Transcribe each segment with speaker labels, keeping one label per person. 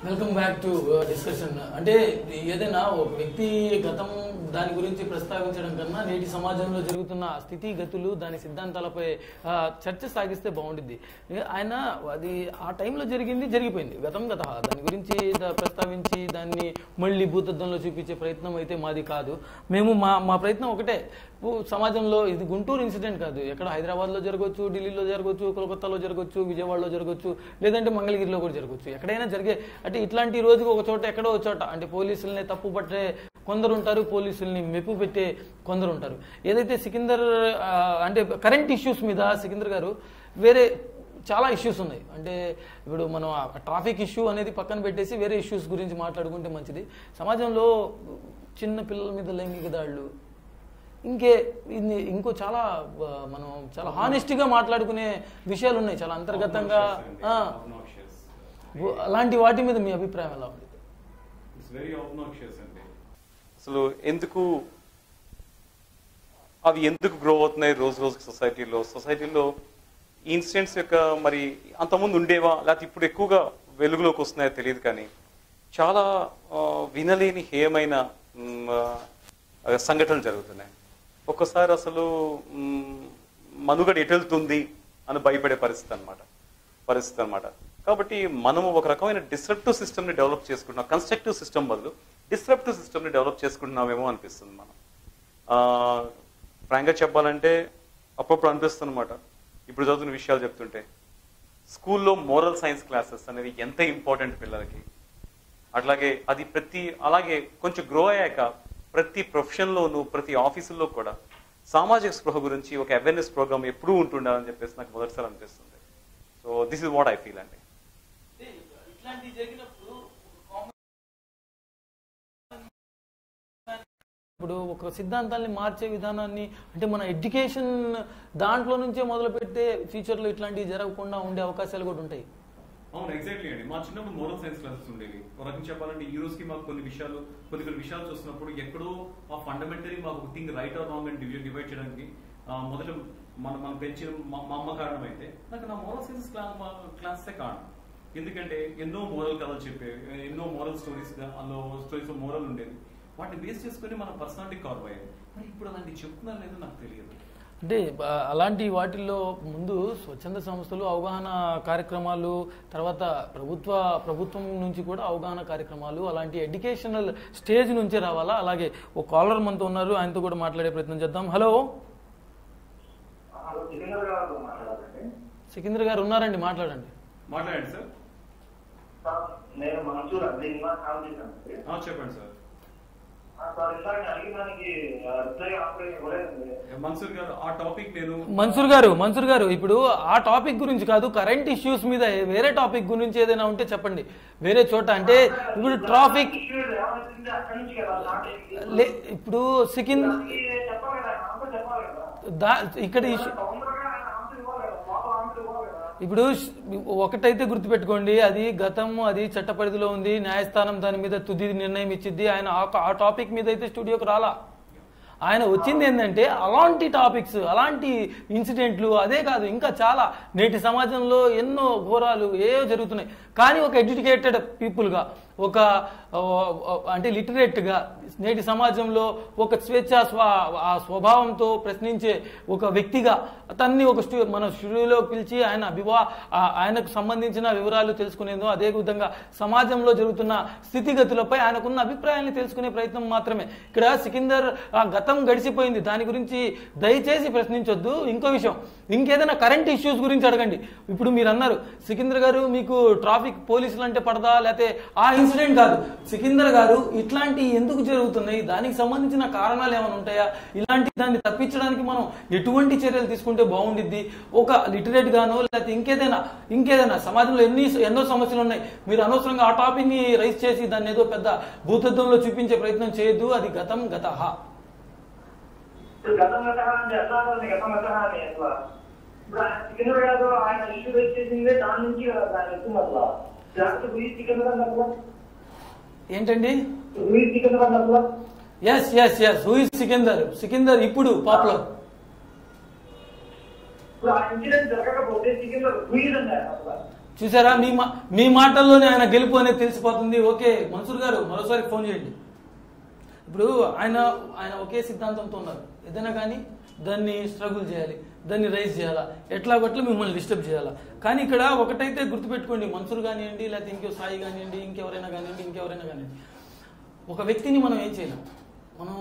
Speaker 1: Welcome back to discussion అంటే ఏదైనా ఒక వ్యక్తి గతం దాని గురించి ప్రస్తావించడం కన్నా నేటి సమాజంలో జరుగుతున్న స్థితిగతులు దాని సిద్ధాంతాలపై ఆ, చర్చ సాగిస్తే బాగుంటుంది ఏ, ఆయన అది ఆ టైంలో జరిగింది జరిగిపోయింది గతం గత దాని గురించి ద- ప్రస్తావించి దాన్ని మళ్ళీ భూతద్దంలో చూపించే ప్రయత్నం అయితే మాది కాదు మేము మా మా ప్రయత్నం ఒకటే ఊ- సమాజంలో ఇది గుంటూరు ఇన్సిడెంట్ కాదు ఎక్కడ హైదరాబాద్లో జరగవచ్చు ఢిల్లీలో జరగవచ్చు కోల్కతాలో జరగవచ్చు విజయవాడలో జరగవచ్చు లేదంటే మంగళగిరిలో కూడా జరగవచ్చు ఎక్కడైనా జరిగే అంటే ఇట్లాంటి రోజుకి ఒక చోట ఎక్కడో ఒక చోట అంటే పోలీసుల్ని తప్పు పట్టే కొందరు ఉంటారు పోలీసుల్ని మెప్పు పెట్టే కొందరు ఉంటారు ఏదైతే సికిందర్ ఆ, అంటే కరెంట్ ఇష్యూస్ మీద సికిందర్ గారు వేరే చాలా ఇష్యూస్ ఉన్నాయి అంటే ఇప్పుడు మనం ఆ ట్రాఫిక్ ఇష్యూ అనేది పక్కన పెట్టేసి వేరే ఇష్యూస్ గురించి మాట్లాడుకుంటే మంచిది సమాజంలో చిన్న పిల్లల మీద లైంగిక దాడులు ఇంకే ఇది ఇంకో చాలా ఆ, మనం చాలా హానెస్ట్గా మాట్లాడుకునే విషయాలు ఉన్నాయి చాలా అంతర్గతంగా ఆ, అలాంటి వాటి మీద మీ అభిప్రాయం ఎలా ఉంది
Speaker 2: ఇట్స్ వెరీ ఆబ్నాక్షియస్ అండి అసలు ఎందుకు అవి ఎందుకు గ్రో అవుతున్నాయి రోజు రోజుకి సొసైటీలో సొసైటీలో ఈ ఇన్సిడెంట్స్ యొక్క మరి అంతకుముందు ఉండేవా లేకపోతే ఇప్పుడు ఎక్కువగా వెలుగులోకి వస్తున్నాయో తెలియదు కానీ చాలా ఆ, వినలేని హేయమైన మ్, ఆ, సంఘటనలు జరుగుతున్నాయి ఒక్కసారి అసలు మ్, మనుగడ ఎటెళ్తుంది అని భయపడే పరిస్థితి అన్నమాట పరిస్థితి అన్నమాట కాబట్టి మనము ఒక రకమైన డిస్రప్టివ్ సిస్టమ్ని డెవలప్ చేసుకుంటున్నాం కన్స్ట్రక్టివ్ సిస్టమ్ బదులు డిస్రప్టివ్ సిస్టమ్ని డెవలప్ చేసుకుంటున్నామేమో అనిపిస్తుంది మనం ఫ్రాంక్గా చెప్పాలంటే అప్పుడప్పుడు అనిపిస్తుంది అనమాట ఇప్పుడు చదువుతున్న విషయాలు చెప్తుంటే స్కూల్లో మోరల్ సైన్స్ క్లాసెస్ అనేవి ఎంత ఇంపార్టెంట్ పిల్లలకి అట్లాగే అది ప్రతి అలాగే కొంచెం గ్రో అయ్యాక ప్రతి ప్రొఫెషన్లోనూ ప్రతి ఆఫీసుల్లో కూడా సామాజిక స్పృహ గురించి ఒక అవేర్నెస్ ప్రోగ్రామ్ ఎప్పుడూ ఉంటుండాలని చెప్పేసి నాకు మొదటిసారి అనిపిస్తుంది so this is what I feel అండి
Speaker 1: ఇట్లాంటి జరిగినప్పుడు ఇప్పుడు ఒక సిద్ధాంతాన్ని మార్చే విధానాన్ని అంటే మన ఎడ్యుకేషన్ దాంట్లో నుంచే మొదలు పెడితే ఫ్యూచర్లో ఇట్లాంటివి జరగకుండా ఉండే అవకాశాలు కూడా ఉంటాయి
Speaker 3: అవును ఎగ్జాక్ట్లీ అండి మా చిన్నప్పుడు మోరల్ సైన్స్ క్లాసెస్ ఉండేవి ఒక రకం చెప్పాలంటే ఈ రోజుకి మాకు కొన్ని విషయాలు కొన్ని కొన్ని విషయాలు చూస్తున్నప్పుడు ఎక్కడో ఆ ఫండమెంటరీ మాకు థింగ్ రైట్ ఆర్ రాంగ్ అని డివైడ్ డివైడ్ చేయడానికి ఆ, మొదట మన మనం పెంచిన మా మా అమ్మ కారణం అయితే నాకు నా మోరల్ సైన్స్ క్లాసే కారణం ఎందుకంటే ఎన్నో మోరల్ కథలు చెప్పేవి ఎన్నో మోరల్ స్టోరీస్ అందులో స్టోరీస్ మోరల్ ఉండేది వాటిని బేస్ చేసుకుని మన పర్సనాలిటీ కవర్ అయ్యేది మరి ఇప్పుడు అలాంటి చెప్తున్నారు లేదో నాకు తెలియదు
Speaker 1: అంటే ఆ, అలాంటి వాటిల్లో ముందు స్వచ్ఛంద సంస్థలు అవగాహన కార్యక్రమాలు తర్వాత ప్రభుత్వ ప్రభుత్వం నుంచి కూడా అవగాహన కార్యక్రమాలు అలాంటి ఎడ్యుకేషనల్ స్టేజ్ నుంచే రావాలా అలాగే ఒక కాలర్ మనతో ఉన్నారు ఆయనతో కూడా మాట్లాడే ప్రయత్నం చేద్దాం హలో
Speaker 4: హలో జితేంద్ర గారు మాట్లాడాలండి
Speaker 1: సికింద్ర గారు ఉన్నారండి మాట్లాడండి
Speaker 3: మాట్లాడండి సార్
Speaker 4: సార్ నేను మన్సూర్ అండి ఇంకా కాల్ చేశానండి
Speaker 3: ఆ, చెప్పండి సార్
Speaker 4: ఆ, సార్ ఇందాక నేను అడిగిన దానికి రిప్లై ఆపరేట్ ఇవ్వలేదండి
Speaker 3: మన్సూర్ గారు ఆ టాపిక్ నేను
Speaker 1: మన్సూర్ గారు మన్సూర్ గారు ఇప్పుడు ఆ టాపిక్ గురించి కాదు కరెంట్ ఇష్యూస్ మీద వేరే టాపిక్ గురించి ఏదైనా ఉంటే చెప్పండి వేరే చోట అంటే ఇప్పుడు ట్రాఫిక్
Speaker 4: ఇష్యూ ఏమైంది అక్కడి నుంచి కదా స్టార్ట్ అయింది
Speaker 1: లే ఇప్పుడు సికింద్
Speaker 4: దానికి చెప్పాలి కదా ఆన్సర్ చెప్పాలి కదా
Speaker 1: దా ఇక్కడ ఇష్యూ
Speaker 4: తొందరగా ఆన్సర్ ఇవ్వాలి కదా లోపల ఆన్సర్ ఇవ్వాలి కదా
Speaker 1: ఇప్పుడు ష్- ఒకటైతే గుర్తుపెట్టుకోండి అది గతం అది చట్ట పరిధిలో ఉంది న్యాయస్థానం దాని మీద తుది నిర్ణయం ఇచ్చిద్ది ఆయన ఆ- ఆ టాపిక్ మీద అయితే స్టూడియోకి రాలా ఆయన వచ్చింది ఏంటంటే అలాంటి టాపిక్స్ అలాంటి ఇన్సిడెంట్లు అదే కాదు ఇంకా చాలా నేటి సమాజంలో ఎన్నో ఘోరాలు ఏవో జరుగుతున్నాయి కానీ ఒక ఎడ్యుకేటెడ్ పీపుల్గా ఒక ఆ, ఆ, అంటే లిటరేట్గా నేటి సమాజంలో ఒక స్వేచ్ఛ స్వ ఆ స్వభావంతో ప్రశ్నించే ఒక వ్యక్తిగా అతన్ని ఒక స్టూ మన స్టూడియోలో పిలిచి ఆయన అభివా ఆ, ఆయనకు సంబంధించిన వివరాలు తెలుసుకునేందుకు అదే విధంగా సమాజంలో జరుగుతున్న స్థితిగతులపై ఆయనకున్న అభిప్రాయాన్ని తెలుసుకునే ప్రయత్నం మాత్రమే ఇక్కడ సికిందర్ ఆ గతం గడిచిపోయింది దాని గురించి దయచేసి ప్రశ్నించొద్దు ఇంకో విషయం ఇంకేదైనా కరెంట్ ఇష్యూస్ గురించి అడగండి ఇప్పుడు మీరు అన్నారు సికిందర్ గారు మీకు ట్రాఫిక్ పోలీసులు అంటే పడదా లేకపోతే ఆ ఇన్సిడెంట్ కాదు సికిందర్ గారు ఇట్లాంటి ఎందుకు జరుగుతున్నాయి దానికి సంబంధించిన కారణాలు ఏమైనా ఉంటాయా ఇలాంటి దాన్ని తప్పించడానికి మనం ఎటువంటి చర్యలు తీసుకుంటే బాగుండిద్ది ఒక లిటరేట్ గానో లేకపోతే ఇంకేదైనా ఇంకేదైనా సమాజంలో ఎన్ని ఎన్నో సమస్యలు ఉన్నాయి మీరు అనవసరంగా ఆ టాపిక్ ని రైజ్ చేసి దాన్ని ఏదో పెద్ద భూతత్వంలో చూపించే ప్రయత్నం చేయొద్దు అది గతం గతహ
Speaker 4: ఇప్పుడు గతం గత అంటే ఎట్లా ఉంది గతం గత అని అట్లా ఇప్పుడు ఆయన సికింద్ర గారు ఆయన ఇష్యూ వచ్చేసింది దాని నుంచి దాని ఎక్కువ అట్లా లేకపోతే గురి సికింద్ర అట్లా
Speaker 1: ఏంటండి
Speaker 4: గురి సికింద్ర అట్లా
Speaker 1: yes yes yes who is Sikandar Sikandar ఇప్పుడు పాపులర్
Speaker 4: ఇప్పుడు ఆ ఇన్సిడెంట్ జరగకపోతే సికింద్ర గురి అన్నారు అసలు
Speaker 1: చూసారా మీ మా మీ మాటల్లోనే ఆయన గెలుపు అనేది తెలిసిపోతుంది ఓకే మన్సూర్ గారు మరోసారి ఫోన్ చేయండి ఇప్పుడు ఆయన ఆయన ఒకే సిద్ధాంతంతో ఉన్నారు ఏదైనా కానీ దాన్ని స్ట్రగుల్ చేయాలి దాన్ని రైజ్ చేయాలా ఎట్లా గట్ల మిమ్మల్ని డిస్టర్బ్ చేయాలా కానీ ఇక్కడ ఒకటైతే గుర్తుపెట్టుకోండి మన్సూర్ కానివ్వండి లేకపోతే ఇంకో సాయి కానివ్వండి ఇంకెవరైనా కానివ్వండి ఇంకెవరైనా కానివ్వండి ఒక వ్యక్తిని మనం ఏం చేయలేం మనం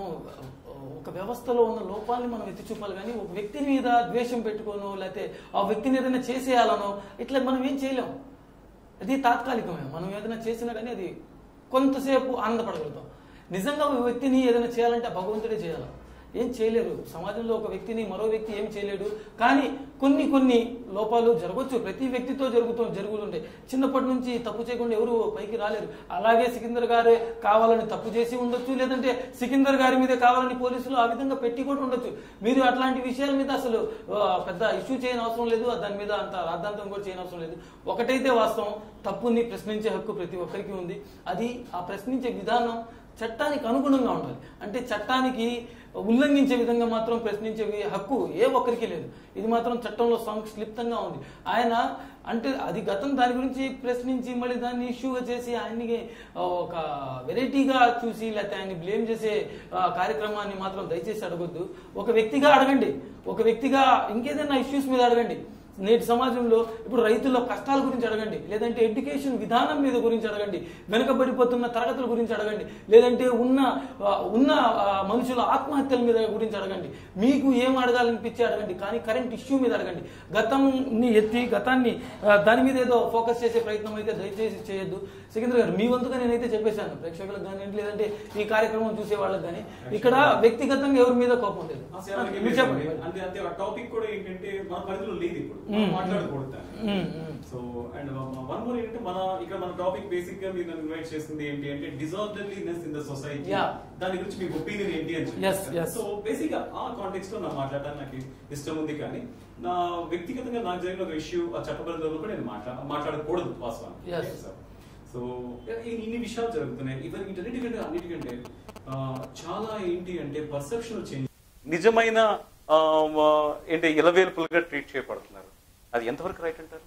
Speaker 1: ఒక వ్యవస్థలో ఉన్న లోపాలని మనం ఎత్తి చూపాలి కానీ ఒక వ్యక్తి మీద ద్వేషం పెట్టుకోనో లేకపోతే ఆ వ్యక్తిని ఏదైనా చేసేయాలనో ఇట్లా మనం ఏం చేయలేం అది తాత్కాలికమే మనం ఏదైనా చేసినా కానీ అది కొంతసేపు ఆనందపడగలుగుతాం నిజంగా ఒక వ్యక్తిని ఏదైనా చేయాలంటే ఆ భగవంతుడే చేయాలి ఏం చేయలేరు సమాజంలో ఒక వ్యక్తిని మరో వ్యక్తి ఏం చేయలేడు కానీ కొన్ని కొన్ని లోపాలు జరగవచ్చు ప్రతి వ్యక్తితో జరుగుతూ జరుగుతుంటాయి చిన్నప్పటి నుంచి తప్పు చేయకుండా ఎవరు పైకి రాలేరు అలాగే సికిందర్ గారే కావాలని తప్పు చేసి ఉండొచ్చు లేదంటే సికిందర్ గారి మీదే కావాలని పోలీసులు ఆ విధంగా పెట్టి కూడా ఉండొచ్చు మీరు అట్లాంటి విషయాల మీద అసలు ఆ, పెద్ద ఇష్యూ చేయని అవసరం లేదు దాని మీద అంత రాద్ధాంతం కూడా చేయని అవసరం లేదు ఒకటైతే వాస్తవం తప్పుని ప్రశ్నించే హక్కు ప్రతి ఒక్కరికి ఉంది అది ఆ ప్రశ్నించే విధానం చట్టానికి అనుగుణంగా ఉండాలి అంటే చట్టానికి ఉల్లంఘించే విధంగా మాత్రం ప్రశ్నించే వి- హక్కు ఏ ఒక్కరికి లేదు ఇది మాత్రం చట్టంలో సంక్షిప్తంగా ఉంది ఆయన అంటే అది గతం దాని గురించి ప్రశ్నించి మళ్ళీ దాన్ని ఇష్యూగా చేసి ఆయన్ని ఆ, ఒక వెరైటీగా చూసి లేకపోతే ఆయన్ని బ్లేమ్ చేసే ఆ, కార్యక్రమాన్ని మాత్రం దయచేసి అడగొద్దు ఒక వ్యక్తిగా అడగండి ఒక వ్యక్తిగా ఇంకేదైనా ఇష్యూస్ మీద అడగండి నేటి సమాజంలో ఇప్పుడు రైతుల కష్టాల గురించి అడగండి లేదంటే ఎడ్యుకేషన్ విధానం మీద గురించి అడగండి వెనుకబడిపోతున్న తరగతుల గురించి అడగండి లేదంటే ఉన్న ఆ, ఉన్న ఆ, మనుషుల ఆత్మహత్యల మీద గురించి అడగండి మీకు ఏం అడగాలనిపించి అడగండి కానీ కరెంట్ ఇష్యూ మీద అడగండి గతంని ఎత్తి గతాన్ని ఆ, దాని మీద ఏదో ఫోకస్ చేసే ప్రయత్నం అయితే దయచేసి చేయొద్దు సికింద్ర గారు మీ వంతుగా నేనైతే చెప్పేశాను ప్రేక్షకులకు కానీ లేదంటే ఈ కార్యక్రమం చూసే వాళ్ళకి కానీ ఇక్కడ వ్యక్తిగతంగా ఎవరి మీద కోపం లేదు
Speaker 3: అసలు మనకి
Speaker 1: మీరు చెప్పండి
Speaker 3: అంటే అంతే ఆ టాపిక్ కూడా ఏంటంటే మన పరిధిలో లేదు ఇప్పుడు
Speaker 1: మ్మ్.
Speaker 3: మనం మాట్లాడకూడదు దాన్ని.
Speaker 1: మ్మ్, మ్మ్.
Speaker 3: సో అండ్ వన్ మోర్ ఏంటంటే మన ఇక్కడ మన టాపిక్ బేసిక్ గా మీరు నన్ను ఇన్వైట్ చేసింది ఏంటి అంటే disorderliness in the society
Speaker 1: Yeah.
Speaker 3: దాని గురించి మీ ఒపీనియన్ ఏంటి అని
Speaker 1: Yes, yes.
Speaker 3: సో బేసిక్ గా ఆ కాంటెక్స్ట్ లో నా మాట్లాడడానికి నాకు ఇష్టం ఉంది కానీ నా వ్యక్తిగతంగా నాకు జరిగిన ఒక ఇష్యూ ఆ చట్టబద్ధంలో కూడా నేను మాట్లా మాట్లాడకూడదు వాస్తవానికి
Speaker 1: Yes.
Speaker 3: సో ఇన్ని విషయాలు జరుగుతున్నాయి ఇవన్నీ వీటన్నిటికంటే అన్నిటికంటే ఆ, చాలా ఏంటి అంటే పర్సెప్షన్ చేంజ్
Speaker 2: నిజమైన ఆ, మ- ఏంటి ఇలవేల్పులుగా ట్రీట్ చేయబడుతున్నారు అది ఎంతవరకు రైట్ అంటారు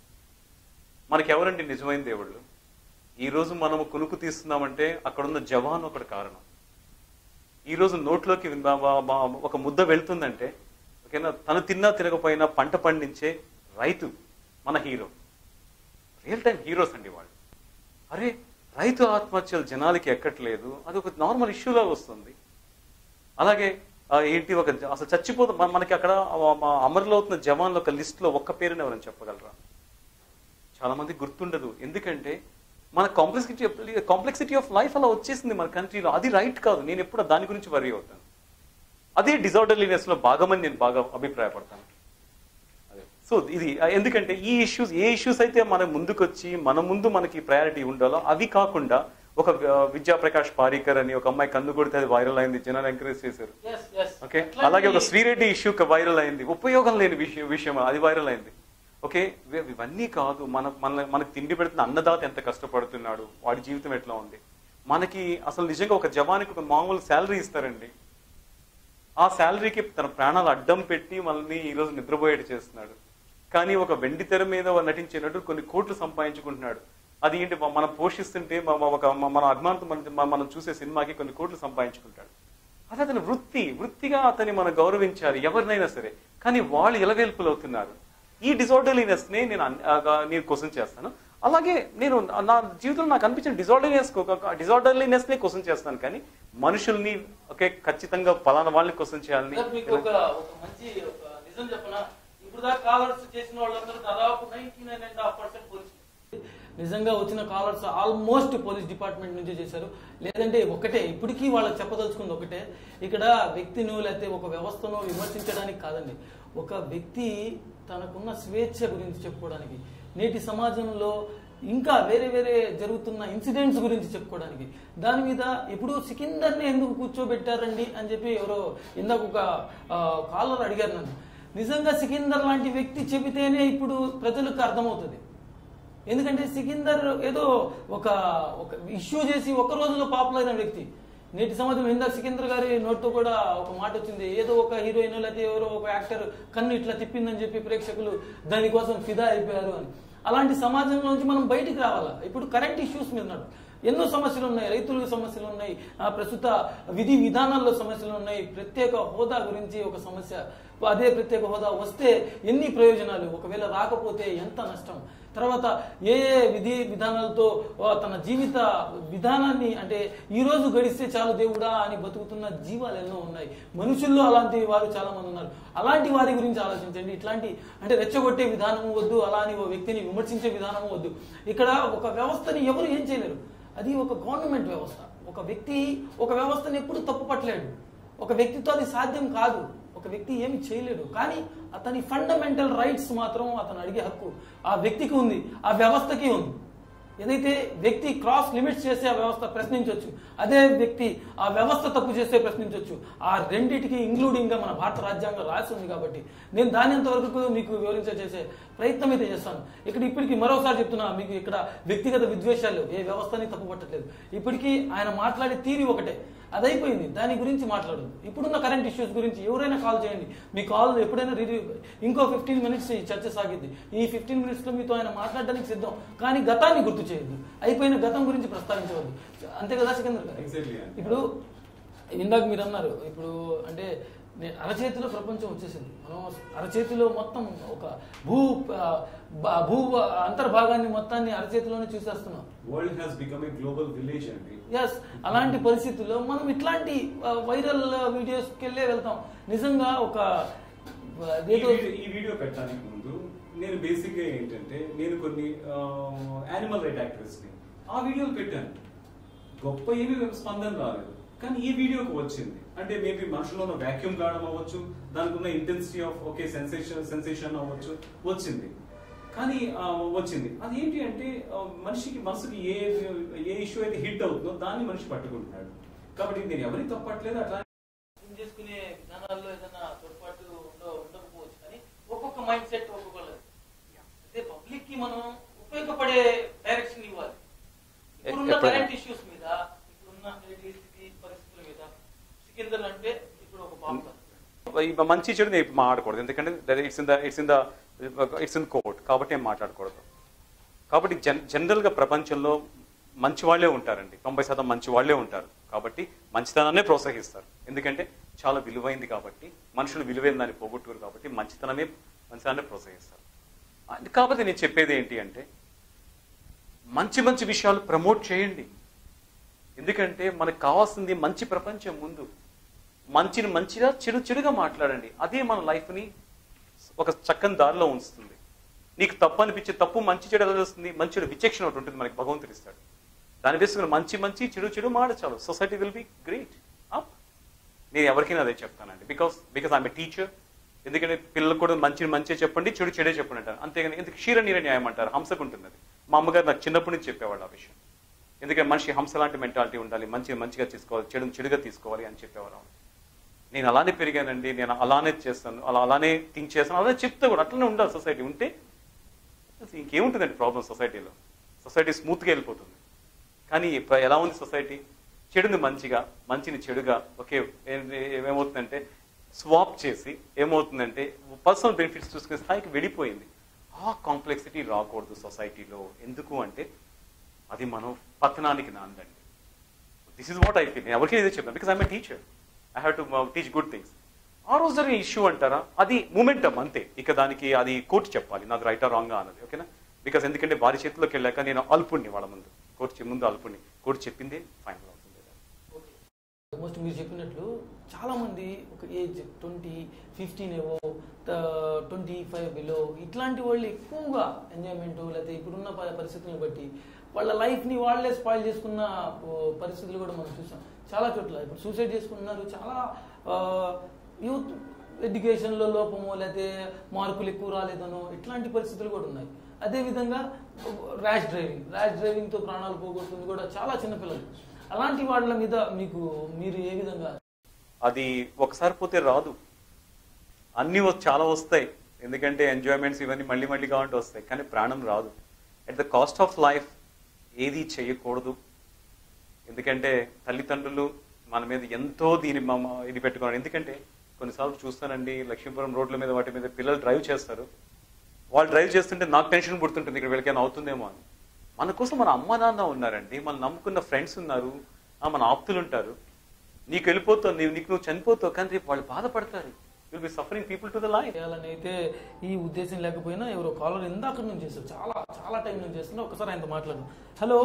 Speaker 2: మనకి ఎవరండి నిజమైన దేవుళ్ళు ఈ రోజు మనము కునుకు తీస్తున్నామంటే అక్కడున్న జవాన్ ఒకటి కారణం ఈ రోజు నోట్లోకి బా- బా- బా- ఒక ముద్ద వెళ్తుందంటే ఓకేనా తను తిన్నా తినకపోయినా పంట పండించే రైతు మన హీరో రియల్ టైం హీరోస్ అండి వాళ్ళు అరే రైతు ఆత్మహత్యలు జనాలకి ఎక్కట్లేదు అది ఒక నార్మల్ ఇష్యూలా వస్తుంది అలాగే ఆ, ఏంటి ఒక జ- అసలు చచ్చిపోదు మన- మనకి అక్కడ ఆ, మా అమరులో అవుతున్న జవాన్ల ఒక లిస్ట్ లో ఒక్క పేరుని ఎవరైనా చెప్పగలరా చాలా మంది గుర్తుండదు ఎందుకంటే మన కాంప్లెక్సిటీ కాంప్లెక్సిటీ ఆఫ్ లైఫ్ అలా వచ్చేసింది మన కంట్రీలో అది రైట్ కాదు నేను ఎప్పుడు దాని గురించి వరి అవుతాను అదే డిజార్డర్లీనెస్ లో భాగమని నేను బాగా అభిప్రాయపడతాను అదే సో ఇది ఆ, ఎందుకంటే ఈ ఇష్యూస్ ఏ ఇష్యూస్ అయితే మన ముందుకొచ్చి మన ముందు మనకి ప్రయారిటీ ఉండాలో అవి కాకుండా ఒక ఆ, విద్యా ప్రకాష్ పారీకర్ అని ఒక అమ్మాయి కన్ను కొడితే అది వైరల్ అయింది జనాలు ఎంకరేజ్ చేశారు
Speaker 1: Yes, yes.
Speaker 2: ఓకే
Speaker 1: అట్లాంటి-
Speaker 2: అలాగే ఒక శ్రీరెడ్డి ఇష్యూ వైరల్ అయింది ఉపయోగం లేని విషయం విషయం అది వైరల్ అయింది ఓకే ఇవి- ఇవన్నీ కాదు మన మన మనకు తిండి పెడుతున్న అన్నదాత ఎంత కష్టపడుతున్నాడు వాడి జీవితం ఎట్లా ఉంది మనకి అసలు నిజంగా ఒక జవానికి ఒక మామూలు శాలరీ ఇస్తారండి ఆ శాలరీకి తన ప్రాణాలు అడ్డం పెట్టి మనల్ని ఈరోజు నిద్రపోయేటి చేస్తున్నాడు కానీ ఒక వెండి తెర మీద నటించే నటుడు కొన్ని కోట్లు సంపాదించుకుంటున్నాడు అది ఏంటి మ- మనం పోషిస్తుంటే మ- మ- ఒక మ- మన అభిమానంతో మన- మ- మనం చూసే సినిమాకి కొన్ని కోట్లు సంపాదించుకుంటాడు అది అతని వృత్తి వృత్తిగా అతన్ని మనం గౌరవించాలి ఎవరినైనా సరే కానీ వాళ్ళు ఇలవేల్పులు అవుతున్నారు ఈ డిజార్డర్లీనెస్ ని నేను అన్- ఆ, ఆ, నేను క్వశ్చన్ చేస్తాను అలాగే నేను నా జీవితంలో నాకు అనిపించిన డిజార్డర్లీనెస్ డిజార్డర్లీనెస్ నే క్వశ్చన్ చేస్తాను కానీ మనుషుల్ని ఓకే ఖచ్చితంగా పలానా వాళ్ళని క్వశ్చన్ చేయాలని
Speaker 1: సార్, మీకు ఒక ఒక మంచి ఒక నిజం చెప్పనా ఇప్పుడు దాకా కాలర్స్ చేసిన వాళ్ళందరూ దాదాపు ninety nine and half percent police నిజంగా వచ్చిన కాలర్స్ ఆల్మోస్ట్ పోలీస్ డిపార్ట్మెంట్ నుంచే చేశారు లేదంటే ఒకటే ఇప్పటికీ వాళ్ళకి చెప్పదలుచుకుంది ఒకటే ఇక్కడ వ్యక్తిను లేకపోతే ఒక వ్యవస్థను విమర్శించడానికి కాదండి ఒక వ్యక్తి తనకున్న స్వేచ్ఛ గురించి చెప్పుకోవడానికి నేటి సమాజంలో ఇంకా వేరే వేరే జరుగుతున్న ఇన్సిడెంట్స్ గురించి చెప్పుకోవడానికి దాని మీద ఇప్పుడు సికిందర్ని ఎందుకు కూర్చోబెట్టారండి అని చెప్పి ఎవరో ఇందాక ఒక కాలర్ అడిగారు నన్ను నిజంగా సికిందర్ లాంటి వ్యక్తి చెబితేనే ఇప్పుడు ప్రజలకు అర్థమవుతుంది ఎందుకంటే సికిందర్ ఏదో ఒక ఒక ఇష్యూ చేసి ఒక రోజులో పాపులర్ అయిన వ్యక్తి నేటి సమాజంలో ఇందాక సికిందర్ గారి నోట్తో కూడా ఒక మాట వచ్చింది ఏదో ఒక హీరోయిన్ లేకపోతే ఎవరో ఒక యాక్టర్ కన్ను ఇట్లా తిప్పిందని చెప్పి ప్రేక్షకులు దానికోసం ఫిదా అయిపోయారు అని అలాంటి సమాజంలోంచి మనం బయటికి రావాలా ఇప్పుడు కరెంట్ ఇష్యూస్ మీద నడు ఎన్నో సమస్యలు ఉన్నాయి రైతులకు సమస్యలు ఉన్నాయి ఆ, ప్రస్తుత విధి విధానాల్లో సమస్యలు ఉన్నాయి ప్రత్యేక హోదా గురించి ఒక సమస్య అదే ప్రత్యేక హోదా వస్తే ఎన్ని ప్రయోజనాలు ఒకవేళ రాకపోతే ఎంత నష్టం తర్వాత ఏ ఏ విధి విధానాలతో ఆ, తన జీవిత విధానాన్ని అంటే ఈ రోజు గడిస్తే చాలు దేవుడా అని బతుకుతున్న జీవాలు ఎన్నో ఉన్నాయి మనుషుల్లో అలాంటి వారు చాలా మంది ఉన్నారు అలాంటి వారి గురించి ఆలోచించండి ఇట్లాంటి అంటే రెచ్చగొట్టే విధానం వద్దు అలా అని ఓ వ్యక్తిని విమర్శించే విధానం వద్దు ఇక్కడ ఒక వ్యవస్థని ఎవరు ఏం చేయలేరు అది ఒక గవర్నమెంట్ వ్యవస్థ ఒక వ్యక్తి ఒక వ్యవస్థని ఎప్పుడు తప్పు పట్టలేడు ఒక వ్యక్తితో అది సాధ్యం కాదు ఒక వ్యక్తి ఏమి చేయలేడు కానీ అతని ఫండమెంటల్ రైట్స్ మాత్రం అతను అడిగే హక్కు ఆ వ్యక్తికి ఉంది ఆ వ్యవస్థకి ఉంది ఏదైతే వ్యక్తి క్రాస్ లిమిట్స్ చేస్తే ఆ వ్యవస్థ ప్రశ్నించవచ్చు అదే వ్యక్తి ఆ వ్యవస్థ తప్పు చేస్తే ప్రశ్నించవచ్చు ఆ రెండిటికి ఇంక్లూడింగ్ గా మన భారత రాజ్యాంగం రాసి ఉంది కాబట్టి నేను దాని అంతవరకు మీకు వివరించ చేసే ప్రయత్నం అయితే చేస్తాను ఇక్కడ ఇప్పటికి మరోసారి చెప్తున్నా మీకు ఇక్కడ వ్యక్తిగత విద్వేషాలు ఏ వ్యవస్థని తప్పు పట్టట్లేదు ఇప్పటికీ ఆయన మాట్లాడే తీరి ఒకటే అది అయిపోయింది దాని గురించి మాట్లాడు ఇప్పుడున్న కరెంట్ ఇష్యూస్ గురించి ఎవరైనా కాల్ చేయండి మీ కాల్ ఎప్పుడైనా రివ్యూ ఇంకో ఫిఫ్టీన్ మినిట్స్ ఈ చర్చ సాగిద్ది ఈ ఫిఫ్టీన్ మినిట్స్ లో మీతో ఆయన మాట్లాడడానికి సిద్ధం కానీ గతాన్ని గుర్తు చేయొద్దు అయిపోయిన గతం గురించి ప్రస్తావించవద్దు అంతే కదా సికందర్ గారు
Speaker 3: Exactly, అండి.
Speaker 1: ఇప్పుడు ఇందాక మీరు అన్నారు ఇప్పుడు అంటే నే- అరచేతిలో ప్రపంచం వచ్చేసింది మనం అరచేతిలో మొత్తం ఒక భూ ఆ, బ- భూ అంతర్భాగాన్ని మొత్తాన్ని అరచేతిలోనే చూసేస్తున్నాం
Speaker 3: world has become a global village అండి
Speaker 1: ఎస్ అలాంటి పరిస్థితుల్లో మనం ఇట్లాంటి వైరల్ వీడియోస్కి వెళ్ళే వెళ్తాం నిజంగా ఒక ఆ,
Speaker 3: ఈ
Speaker 1: ఏదో
Speaker 3: వీడియో- ఈ వీడియో పెట్టడానికి ముందు నేను బేసిక్ గా ఏంటంటే నేను కొన్ని యానిమల్ రైట్ యాక్టివిస్ట్ ని ఆ వీడియోలు పెట్టాను గొప్ప ఏమీ స్పందన రాలేదు కానీ ఈ వీడియోకి వచ్చింది అంటే మేబీ మనుషులో ఉన్న వ్యాక్యూమ్ కావడం అవ్వచ్చు దానికి ఉన్న intensity of okay sensation sensation అవ్వచ్చు వచ్చింది కానీ ఆ, వచ్చింది అది ఏంటి అంటే ఆ, మనిషికి మనసుకి ఏ ఏ ఇష్యూ అయితే హిట్ అవుతుందో దాన్ని మనిషి పట్టుకుంటున్నాడు కాబట్టి నేను ఎవరికి తప్పట్లేదు అట్లా
Speaker 1: అర్థం చేసుకునే విధానాల్లో ఏదైనా తోడ్పాటు ఉండ- ఉండకపోవచ్చు కానీ ఒక్కొక్క మైండ్ సెట్ ఒక్కొక్కరు అయితే పబ్లిక్ కి మనం ఉపయోగపడే డైరెక్షన్ ఇవ్వాలి ఇప్పుడున్న
Speaker 2: ఎప్పుడు-
Speaker 1: కరెంట్ ఇష్యూస్ మీద ఇప్పుడున్న స్థితి పరిస్థితుల మీద సికిందర్ అంటే ఇప్పుడు ఒక బాంబు
Speaker 2: ఈ మంచి చెడు నేను ఇప్పుడు మాట్లాడకూడదు ఎందుకంటే it's in the it's in the it's in court కాబట్టి నేను మాట్లాడకూడదు కాబట్టి జన్ జనరల్గా ప్రపంచంలో మంచి వాళ్ళే ఉంటారండి తొంభై శాతం మంచి వాళ్ళే ఉంటారు కాబట్టి మంచితనాన్నే ప్రోత్సహిస్తారు ఎందుకంటే చాలా విలువైంది కాబట్టి మనుషులు విలువైన దాన్ని పోగొట్టుకోరు కాబట్టి మంచితనమే మంచితనాన్ని ప్రోత్సహిస్తారు అది కాబట్టి నేను చెప్పేది ఏంటి అంటే మంచి మంచి విషయాలు ప్రమోట్ చేయండి ఎందుకంటే మనకు కావాల్సింది మంచి ప్రపంచం ముందు మంచిని మంచిగా చెడు చెడుగా మాట్లాడండి అదే మన లైఫ్ని ఒక చక్కని దారిలో ఉంచుతుంది నీకు తప్పు అనిపించే తప్పు మంచి చెడు ఎలా వస్తుంది మంచి చెడు విచక్షణ ఒకటి ఉంటుంది మనకి భగవంతుడు ఇస్తాడు దాని వేసుకుని మంచి మంచి చెడు చెడు మాట చాలు society will be great up నేను ఎవరికైనా అదే చెప్తానండి బికాస్ బికాస్ ఐఎమ్ టీచర్ ఎందుకంటే పిల్లలకు కూడా మంచి మంచిగా చెప్పండి చెడు చెడే చెప్పండి అంటారు అంతేగాని ఎందుకు క్షీర నీర న్యాయం అంటారు హంసకు ఉంటుంది అది మా అమ్మగారు నాకు చిన్నప్పటి నుంచి చెప్పేవాళ్ళు ఆ విషయం ఎందుకంటే మనిషి హంస లాంటి మెంటాలిటీ ఉండాలి మంచిగా మంచిగా తీసుకోవాలి చెడు చెడుగా తీసుకోవాలి అని చెప్పేవారు నేను అలానే పెరిగానండి నేను అలానే చేస్తాను అలా అలానే థింక్ చేస్తాను అలానే చెప్తే కూడా అట్లనే ఉండాలి సొసైటీ ఉంటే అసలు ఇంకేముంటుందండి ప్రాబ్లం సొసైటీలో సొసైటీ స్మూత్గా వెళ్ళిపోతుంది కానీ ఇప్పుడు ఎలా ఉంది సొసైటీ చెడుని మంచిగా మంచిని చెడుగా ఒకే ఏ- ఏమవుతుందంటే స్వాప్ చేసి ఏమవుతుందంటే పర్సనల్ బెనిఫిట్స్ చూసుకునే స్థాయికి వెళ్ళిపోయింది ఆ కాంప్లెక్సిటీ రాకూడదు సొసైటీలో ఎందుకు అంటే అది మనం పతనానికి నాందండి this is what I feel నేను ఎవరికి ఇదే చెప్తాను because I'm a teacher I have to teach good things ఆ రోజు జరిగిన ఇష్యూ అంటారా అది మూమెంటం అంతే ఇక దానికి అది కోర్టు చెప్పాలి నాకు రైటా రాంగ్ అన్నది ఓకేనా బికాస్ ఎందుకంటే వారి చేతిలోకి వెళ్ళాక నేను అల్పుణ్ణి వాళ్ళ ముందు కోర్టు చె- ముందు అల్పుణ్ణి కోర్టు చెప్పిందే ఫైనల్ అవుతుంది
Speaker 1: ఆల్మోస్ట్ మీరు చెప్పినట్లు చాలా మంది ఒక ఏజ్ ట్వంటీ ఫిఫ్టీన్ ఏవో ట్వంటీ ఫైవ్ బిలో ఇట్లాంటి వాళ్ళు ఎక్కువగా ఎంజాయ్మెంట్ లేకపోతే ఇప్పుడున్న ప- పరిస్థితులను బట్టి వాళ్ళ లైఫ్ని వాళ్ళే స్పాయిల్ చేసుకున్న ఓ, పరిస్థితులు కూడా మనం చూసాం చాలా చోట్ల ఇప్పుడు సూసైడ్ చేసుకున్నారు చాలా యూత్ ఎడ్యుకేషన్లో లోపమో లేకపోతే మార్కులు ఎక్కువ రాలేదనో ఇట్లాంటి పరిస్థితులు కూడా ఉన్నాయి అదేవిధంగా ర్యాష్ డ్రైవింగ్ ర్యాష్ డ్రైవింగ్తో ప్రాణాలు పోగొడుతుంది కూడా చాలా చిన్నపిల్లలు అలాంటి వాళ్ళ మీద మీకు మీరు ఏ విధంగా
Speaker 2: అది ఒకసారి పోతే రాదు అన్నీ వ- చాలా వస్తాయి ఎందుకంటే ఎంజాయ్మెంట్స్ ఇవన్నీ మళ్ళీ మళ్ళీ కావాలంటే వస్తాయి కానీ ప్రాణం రాదు at the cost of life ఏది చేయకూడదు ఎందుకంటే తల్లిదండ్రులు మన మీద ఎంతో దీని మ- మ- ఇది పెట్టుకున్నారు ఎందుకంటే కొన్నిసార్లు చూస్తానండి లక్ష్మీపురం రోడ్ల మీద వాటి మీద పిల్లలు డ్రైవ్ చేస్తారు వాళ్ళు డ్రైవ్ చేస్తుంటే నాకు టెన్షన్ పుడుతుంటుంది ఇక్కడ వీళ్ళకి ఏమైనా అవుతుందేమో అని మన కోసం మన అమ్మ నాన్న ఉన్నారండి మనం నమ్ముకున్న ఫ్రెండ్స్ ఉన్నారు ఆ, మన ఆప్తులు ఉంటారు నీకు వెళ్ళిపోతావు నీవు నీకు నువ్వు చనిపోతావు కానీ రేపు వాళ్ళు బాధపడతారు will be suffering people to the life
Speaker 1: చేయాలని అయితే ఈ ఉద్దేశం లేకపోయినా ఎవరో కాలర్ ఇందాక నుంచి చేస్తారు చాలా చాలా టైం నుంచి చేస్తున్నా ఒకసారి ఆయనతో మాట్లాడు హలో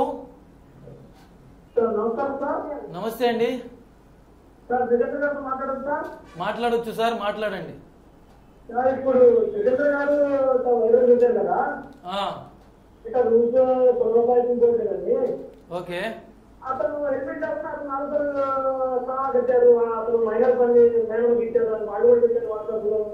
Speaker 4: సార్ నమస్కారం సార్
Speaker 1: నమస్తే అండి
Speaker 4: సార్ జగన్ గారితో మాట్లాడదు సార్
Speaker 1: మాట్లాడొచ్చు సార్ మాట్లాడండి
Speaker 4: సార్ ఇప్పుడు జగన్ గారు సార్ వైరల్ చేశారు కదా
Speaker 1: ఆ,
Speaker 4: ఇక రూల్స్ పొరపాటు ఇంకోటి కదండి
Speaker 1: ఓకే
Speaker 4: అతను హెల్మెట్ లేకుండా అతను నాలుగు సహా కట్టారు అతను మైనర్ పని మైనర్ ఇచ్చారు వాళ్ళు కూడా పెట్టారు వాట్సాప్ లో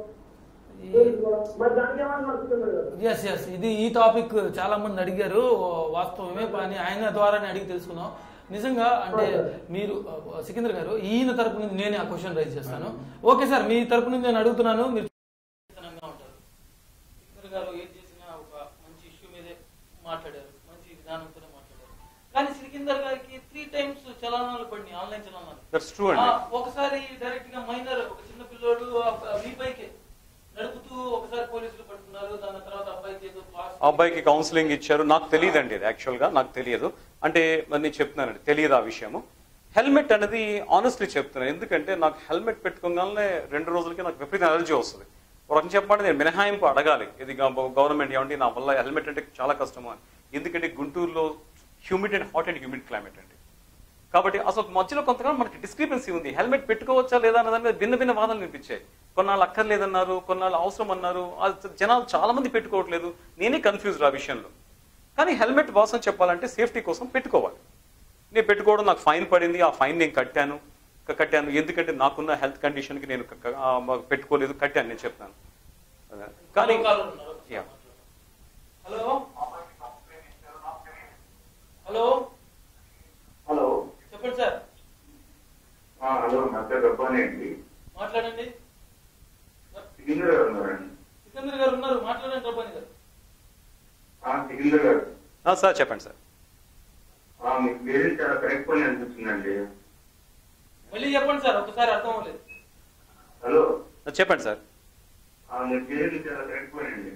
Speaker 4: మరి దానికి ఏమన్నా నడుస్తున్నారు కదా
Speaker 1: ఎస్ ఎస్ ఇది ఈ టాపిక్ చాలా మంది అడిగారు వాస్తవమే కానీ ఆయన ద్వారానే అడిగి తెలుసుకున్నాం నిజంగా అంటే మీరు ఆ, సికింద్ర గారు ఈయన తరపు నుంచి నేనే ఆ క్వశ్చన్ రైజ్ చేస్తాను ఓకే సార్ మీ తరపు నుంచి నేను అడుగుతున్నాను మీరు విధానంగా ఉంటారు సికింద్ర గారు ఏం చేసినా ఒక మంచి ఇష్యూ మీదే మాట్లాడారు మంచి విధానంతోనే మాట్లాడారు కానీ సికిందర్ గారికి త్రీ టైమ్స్ చలనాలు పడినాయి ఆన్లైన్ చలనాలు
Speaker 2: దట్స్ ట్రూ అండి
Speaker 1: ఆ, ఒకసారి డైరెక్ట్ గా మైనర్ ఒక చిన్న పిల్లోడు మీ పైకి నడుపుతూ ఒకసారి పోలీసులు పట్టుకున్నారు దాని తర్వాత అబ్బాయికి ఏదో class-
Speaker 2: ఆ అబ్బాయికి కౌన్సిలింగ్ ఇచ్చారు నాకు తెలియదండి ఇది యాక్చువల్ గా నాకు తెలియదు అంటే మరి నేను చెప్తున్నానండి తెలియదు ఆ విషయము హెల్మెట్ అనేది ఆనెస్ట్లీ చెప్తున్నాను ఎందుకంటే నాకు హెల్మెట్ పెట్టుకోగానే రెండు రోజులకి నాకు విపరీత ఎలర్జీ వస్తుంది ఒక రకం చెప్పండి నేను మినహాయింపు అడగాలి ఇది గవర్నమెంట్ ఏమంటే నా వల్ల హెల్మెట్ అంటే చాలా కష్టము అని ఎందుకంటే గుంటూరులో humid and hot and humid climate అండి కాబట్టి అసలు మధ్యలో కొంతకాలం మనకి డిస్క్రిపెన్సీ ఉంది హెల్మెట్ పెట్టుకోవచ్చా లేదా అన్న దాని మీద భిన్న భిన్న వాదనలు వినిపించాయి కొన్నాళ్ళు అక్కర్లేదన్నారు కొన్నాళ్ళు అవసరం అన్నారు ఆ జనాలు చాలా మంది పెట్టుకోవట్లేదు నేనే కన్ఫ్యూజ్డ్ ఆ విషయంలో కానీ హెల్మెట్ వాసన చెప్పాలంటే సేఫ్టీ కోసం పెట్టుకోవాలి నేను పెట్టుకోవడం నాకు ఫైన్ పడింది ఆ ఫైన్ నేను కట్టాను క- కట్టాను ఎందుకంటే నాకున్న హెల్త్ కండిషన్కి నేను క- క- ఆ, మ- పెట్టుకోలేదు కట్టాను నేను చెప్తాను కానీ
Speaker 1: హలో, కాలర్ ఉన్నారు.
Speaker 2: యా
Speaker 1: హలో హలో
Speaker 5: హలో
Speaker 1: చెప్పండి సార్
Speaker 5: ఆ, హలో నా పేరు రబ్బాని అండి
Speaker 1: మాట్లాడండి
Speaker 5: సికిందర్ గారు ఉన్నారండి
Speaker 1: సికందర్ గారు ఉన్నారు మాట్లాడండి రబ్బని గారు
Speaker 5: ఆ, సికిందర్ గారు
Speaker 2: ఆ, సార్ చెప్పండి సార్
Speaker 5: ఆ, మీ పేరు చాలా కరెక్ట్ పని అనిపిస్తుందండి
Speaker 1: మళ్ళీ చెప్పండి సార్ ఒకసారి అర్థం అవ్వలేదు
Speaker 5: హలో
Speaker 2: ఆ, చెప్పండి సార్
Speaker 5: ఆ, మీ పేరు చాలా కరెక్ట్ పని అండి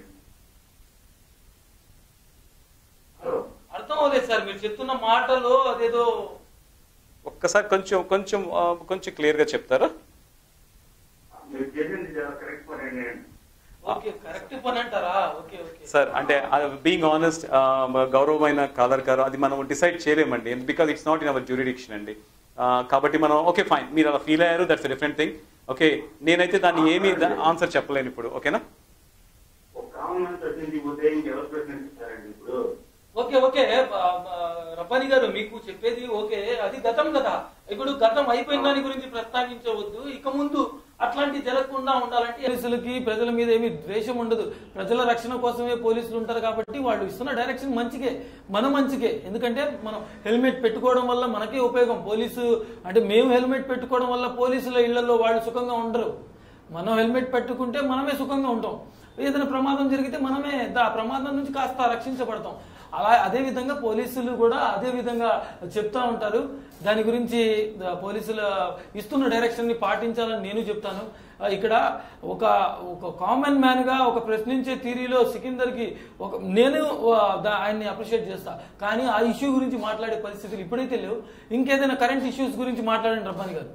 Speaker 5: హలో
Speaker 1: అర్థం అవ్వలేదు సార్ మీరు చెప్తున్న మాటలో అదేదో
Speaker 2: ఒక్కసారి కొంచెం కొంచెం ఆ, కొంచెం క్లియర్గా చెప్తారా
Speaker 5: మీరు చేసింది చాలా కరెక్ట్ పని అండి
Speaker 1: ఓకే కరెక్ట్ పని అంటారా ఓకే ఓకే
Speaker 2: సార్ అంటే బీయింగ్ ఆనెస్ట్ గౌరవమైన కాలర్ గారు అది మనం డిసైడ్ చేయలేమండి because it's not in our jurisdiction అండి ఆ, కాబట్టి మనం ఓకే ఫైన్ మీరు అలా ఫీల్ అయ్యారు దట్స్ డిఫరెంట్ థింగ్ ఓకే నేనైతే దాన్ని ఏమీ ఆన్సర్ చెప్పలేను ఇప్పుడు ఓకేనా
Speaker 5: ఒక కామన్ మ్యాన్ ప్రశ్నించకపోతే ఇంకెవరు ప్రశ్నిస్తారండి ఇప్పుడు
Speaker 1: ఓకే ఓకే ఆ, ఆ, రబ్బాని గారు మీకు చెప్పేది ఓకే అది గతం కదా ఇప్పుడు గతం అయిపోయిన దాని గురించి ప్రస్తావించవద్దు ఇక ముందు అట్లాంటి జరగకుండా ఉండాలంటే పోలీసులకి ప్రజల మీద ఏమీ ద్వేషం ఉండదు ప్రజల రక్షణ కోసమే పోలీసులు ఉంటారు కాబట్టి వాళ్ళు ఇస్తున్న డైరెక్షన్ మంచికే మన మంచికే ఎందుకంటే మనం హెల్మెట్ పెట్టుకోవడం వల్ల మనకే ఉపయోగం పోలీసు అంటే మేము హెల్మెట్ పెట్టుకోవడం వల్ల పోలీసుల ఇళ్లలో వాళ్ళు సుఖంగా ఉండరు మనం హెల్మెట్ పెట్టుకుంటే మనమే సుఖంగా ఉంటాం ఏదైనా ప్రమాదం జరిగితే మనమే దా ప్రమాదం నుంచి కాస్త రక్షించబడతాం అలా అదే విధంగా పోలీసులు కూడా అదే విధంగా చెప్తా ఉంటారు దాని గురించి ద- పోలీసులు ఇస్తున్న డైరెక్షన్ ని పాటించాలని నేను చెప్తాను ఆ, ఇక్కడ ఒక ఒక కామన్ మ్యాన్ గా ఒక ప్రశ్నించే థీరీలో సికిందర్ కి ఒక నేను ఆ, దా- ఆయన్ని అప్రిషియేట్ చేస్తా కానీ ఆ ఇష్యూ గురించి మాట్లాడే పరిస్థితులు ఇప్పుడైతే లేవు ఇంకేదైనా కరెంట్ ఇష్యూస్ గురించి మాట్లాడండి రబ్బాని గారు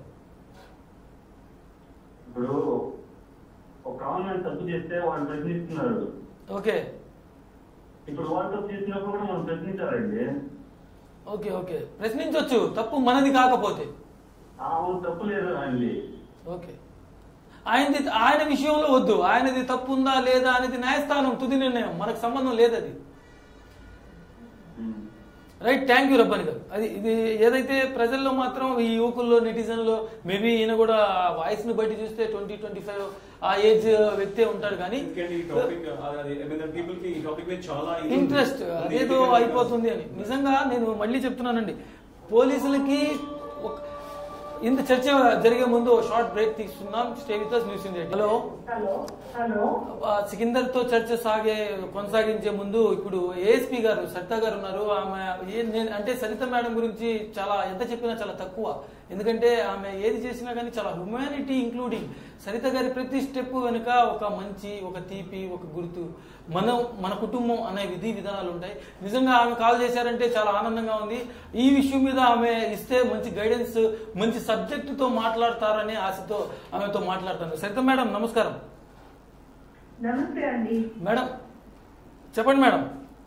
Speaker 5: ఇప్పుడు ఒక కామన్ మ్యాన్ తప్పు చేస్తే వాళ్ళు ప్రశ్నిస్తున్నారు
Speaker 1: ఓకే
Speaker 5: ఇప్పుడు వాళ్ళు తప్పు చేసినప్పుడు కూడా మనం ప్రశ్నించాలండి
Speaker 1: ఓకే ఓకే ప్రశ్నించవచ్చు తప్పు మనది కాకపోతే
Speaker 5: ఆ, అవును తప్పు లేదు అండి
Speaker 1: ఓకే ఆయనది ఆయన విషయంలో వద్దు ఆయనది తప్పు ఉందా లేదా అనేది న్యాయస్థానం తుది నిర్ణయం మనకు సంబంధం లేదు అది రైట్ థ్యాంక్ యూ రబ్బని గారు అది ఇది ఏదైతే ప్రజల్లో మాత్రం ఈ యువకుల్లో నెటిజన్లో మేబీ ఈయన కూడా వాయిస్ ని బట్టి చూస్తే ట్వంటీ ట్వంటీ ఫైవ్ ఆ ఏజ్ వ్యక్తే ఉంటాడు కానీ
Speaker 3: ఎందుకంటే ఈ టాపిక్ పీపుల్ కి ఈ టాపిక్ మీద చాలా ఇది ఉంది.
Speaker 1: ఇంట్రెస్ట్
Speaker 3: ఉంది.
Speaker 1: అదేదో
Speaker 3: ఎందుకంటే
Speaker 1: అయిపోతుంది అని నిజంగా నేను మళ్ళీ చెప్తున్నానండి పోలీసులకి ఒక- ఇంత చర్చ జరిగే ముందు షార్ట్ బ్రేక్ తీసుకుందాం stay with news India hello
Speaker 4: hello hello
Speaker 1: ఆ, సికిందర్ తో చర్చ సాగే కొనసాగించే ముందు ఇప్పుడు ఏఎస్పీ గారు సరిత గారు ఉన్నారు ఆమె ఏ- నేను అంటే సరిత మేడం గురించి చాలా ఎంత చెప్పినా చాలా తక్కువ ఎందుకంటే ఆమె ఏది చేసినా కానీ చాలా హ్యుమానిటీ ఇంక్లూడింగ్ సరిత గారి ప్రతి స్టెప్ వెనుక ఒక మంచి ఒక తీపి ఒక గుర్తు మన మన కుటుంబం అనే విధి విధానాలు ఉంటాయి నిజంగా ఆమె కాల్ చేశారంటే చాలా ఆనందంగా ఉంది ఈ విషయం మీద ఆమె ఇస్తే మంచి గైడెన్స్ మంచి సబ్జెక్టుతో మాట్లాడతారనే ఆశతో ఆమెతో మాట్లాడతాను సరిత మేడం నమస్కారం
Speaker 6: నమస్తే అండి
Speaker 1: మేడం చెప్పండి madam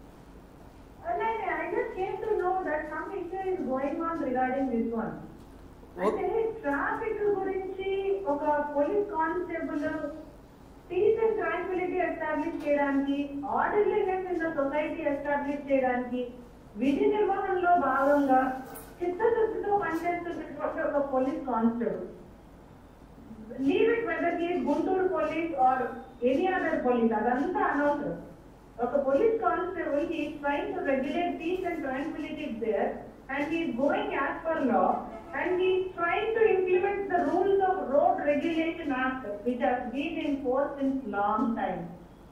Speaker 6: I just came to know that some issue is going on regarding this one. అంటే ట్రాఫిక్ గురించి ఒక police constable peace and tranquility establish చేయడానికి orderliness in the society establish చేయడానికి విధి నిర్వహణలో భాగంగా చిత్తశుద్ధితో పనిచేస్తున్నటువంటి ఒక police constable leave it whether he Guntur police or any other police అదంతా అనవసరం ఒక police constable he trying to regulate peace and tranquility there and he going as per law and he trying to implement the rules of road regulation act which has been in force since long time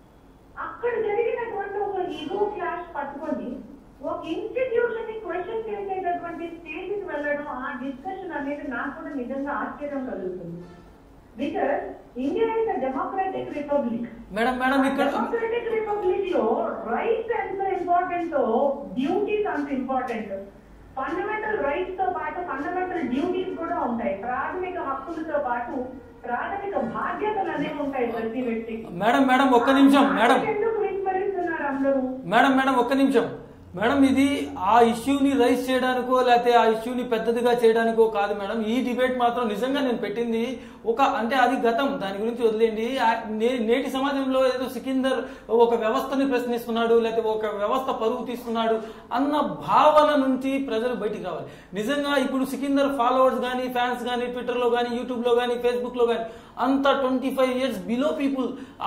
Speaker 6: అక్కడ జరిగినటువంటి ఒక ego clash పట్టుకొని ఒక institution ని question చేసేటటువంటి stage కి వెళ్ళడం ఆ డిస్కషన్ అనేది నాకు కూడా నిజంగా ఆశ్చర్యం కలుగుతుంది because India is a democratic republic
Speaker 1: madam madam ఇక్కడ
Speaker 6: డెమోక్రటిక్ రిపబ్లిక్ లో రైట్స్ ఎంత ఇంపార్టెంట్ డ్యూటీస్ అంత ఇంపార్టెంట్ ఫండమెంటల్ రైట్స్ తో పాటు ఫండమెంటల్ డ్యూటీస్ కూడా ఉంటాయి ప్రాథమిక హక్కులతో పాటు ప్రాథమిక బాధ్యతలు అనేవి ఉంటాయి ప్రతి వ్యక్తికి
Speaker 1: మేడం మేడం ఒక్క నిమిషం మేడం
Speaker 6: ఎందుకు విస్మరిస్తున్నారు అందరూ
Speaker 1: మేడం మేడం ఒక్క నిమిషం మేడం ఇది ఆ ఇష్యూని రైజ్ చేయడానికో లేకపోతే ఆ ఇష్యూని పెద్దదిగా చేయడానికో కాదు మేడం ఈ డిబేట్ మాత్రం నిజంగా నేను పెట్టింది ఒక అంటే అది గతం దాని గురించి వదిలేండి ఆ- నే- నేటి సమాజంలో ఏదో సికిందర్ ఒక వ్యవస్థని ప్రశ్నిస్తున్నాడు లేకపోతే ఒక వ్యవస్థ పరువు తీస్తున్నాడు అన్న భావన నుంచి ప్రజలు బయటికి రావాలి నిజంగా ఇప్పుడు సికిందర్ ఫాలోవర్స్ కానీ ఫ్యాన్స్ కానీ ట్విట్టర్లో కానీ యూట్యూబ్లో కానీ ఫేస్బుక్లో కానీ అంత twenty five years below people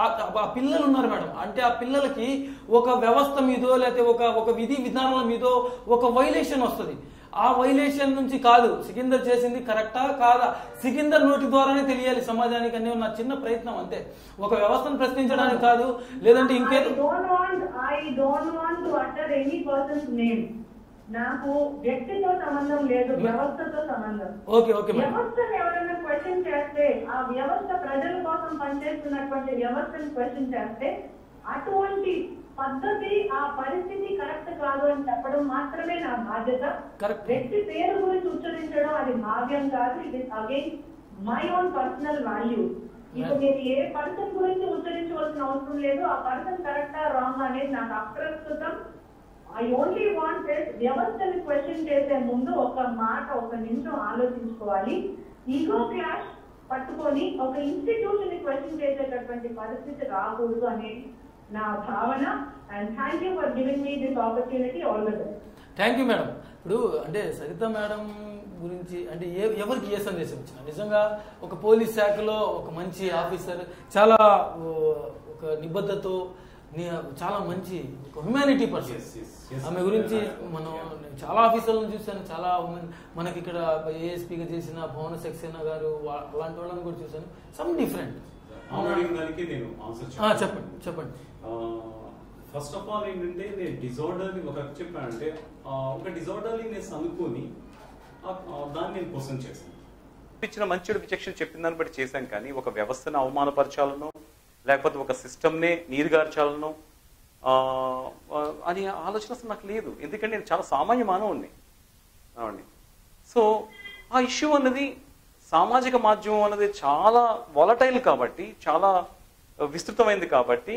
Speaker 1: ఆ పిల్లలు ఉన్నారు మేడం అంటే ఆ పిల్లలకి ఒక వ్యవస్థ మీదో లేకపోతే ఒక ఒక విధి విధానాల మీదో ఒక వైలేషన్ వస్తుంది ఆ వైలేషన్ నుంచి కాదు సికిందర్ చేసింది కరెక్టా కాదా సికిందర్ నోటి ద్వారానే తెలియాలి సమాజానికి అనే నా చిన్న ప్రయత్నం అంతే ఒక వ్యవస్థను ప్రశ్నించడానికి కాదు లేదంటే
Speaker 6: I
Speaker 1: ఇంకేదో
Speaker 6: don't want I don't want to utter any person's name. నాకు వ్యక్తితో సంబంధం లేదు వ్యవస్థతో సంబంధం
Speaker 1: ఓకే ఓకే మేడం
Speaker 6: వ్యవస్థను ఎవరైనా క్వశ్చన్ చేస్తే ఆ వ్యవస్థ ప్రజల కోసం పనిచేస్తున్నటువంటి వ్యవస్థను క్వశ్చన్ చేస్తే అటువంటి పద్ధతి ఆ పరిస్థితి కరెక్ట్ కాదు అని చెప్పడం మాత్రమే నా బాధ్యత
Speaker 1: Correct.
Speaker 6: వ్యక్తి పేరు గురించి ఉచ్చరించడం అది భావ్యం కాదు ఇది again my own personal value ఇప్పుడు నేను ఏ పర్సన్ గురించి ఉచ్చరించవలసిన అవసరం లేదు ఆ పర్సన్ కరెక్టా రాంగ్ అనేది నాకు అప్రస్తుతం ఐ ఓన్లీ వాంట్ వ్యవస్థని క్వశ్చన్ చేసే ముందు ఒక మాట ఒక నిమిషం ఆలోచించుకోవాలి ఈగో క్లాష్ పట్టుకొని ఒక ఇన్స్టిట్యూషన్ ని క్వశ్చన్ చేసేటటువంటి పరిస్థితి రాకూడదు అనేది నా భావన and thank you for giving me this opportunity all the best
Speaker 1: thank you madam ఇప్పుడు అంటే సరిత మేడం గురించి అంటే ఏ ఎవరికి ఏ సందేశం ఇచ్చిన నిజంగా ఒక పోలీస్ శాఖలో ఒక మంచి ఆఫీసర్ చాలా ఓ, ఒక నిబద్ధతతో ని- చాలా మంచి ఒక humanity person
Speaker 3: Yes, yes, yes.
Speaker 1: ఆమె గురించి
Speaker 3: Yeah.
Speaker 1: మనం నేను చాలా ఆఫీసర్లను చూశాను చాలా women- మనకి ఇక్కడ ఏఎస్పీగా చేసిన భువన సక్సేనా గారు వా- అలాంటి వాళ్ళని కూడా చూశాను సమ్ డిఫరెంట్
Speaker 3: ఆమె అడిగిన దానికి నేను ఆన్సర్
Speaker 1: చెప్పండి చెప్పండి
Speaker 3: ఫస్ట్ ఆఫ్ ఆల్ ఏంటంటే నేను డిజార్డర్ ఒక చెప్పానంటే ఆ, ఒక డిజార్డర్లీనెస్ అనుకొని ఆ, ఆ, దాన్ని నేను క్వశ్చన్ చేశాను
Speaker 2: ఇచ్చిన మంచి విచక్షణ చెప్పిన దాన్ని బట్టి చేశాం కానీ ఒక వ్యవస్థను అవమానపరచాలనో లేకపోతే ఒక సిస్టమ్నే నీరుగార్చాలనో ఆ, ఆ, అనే ఆలోచన అసలు నాకు లేదు ఎందుకంటే నేను చాలా సామాన్య మానవుణ్ణి అవునండి సో ఆ ఇష్యూ అన్నది సామాజిక మాధ్యమం అన్నది చాలా వాలటైల్ కాబట్టి చాలా విస్తృతమైంది కాబట్టి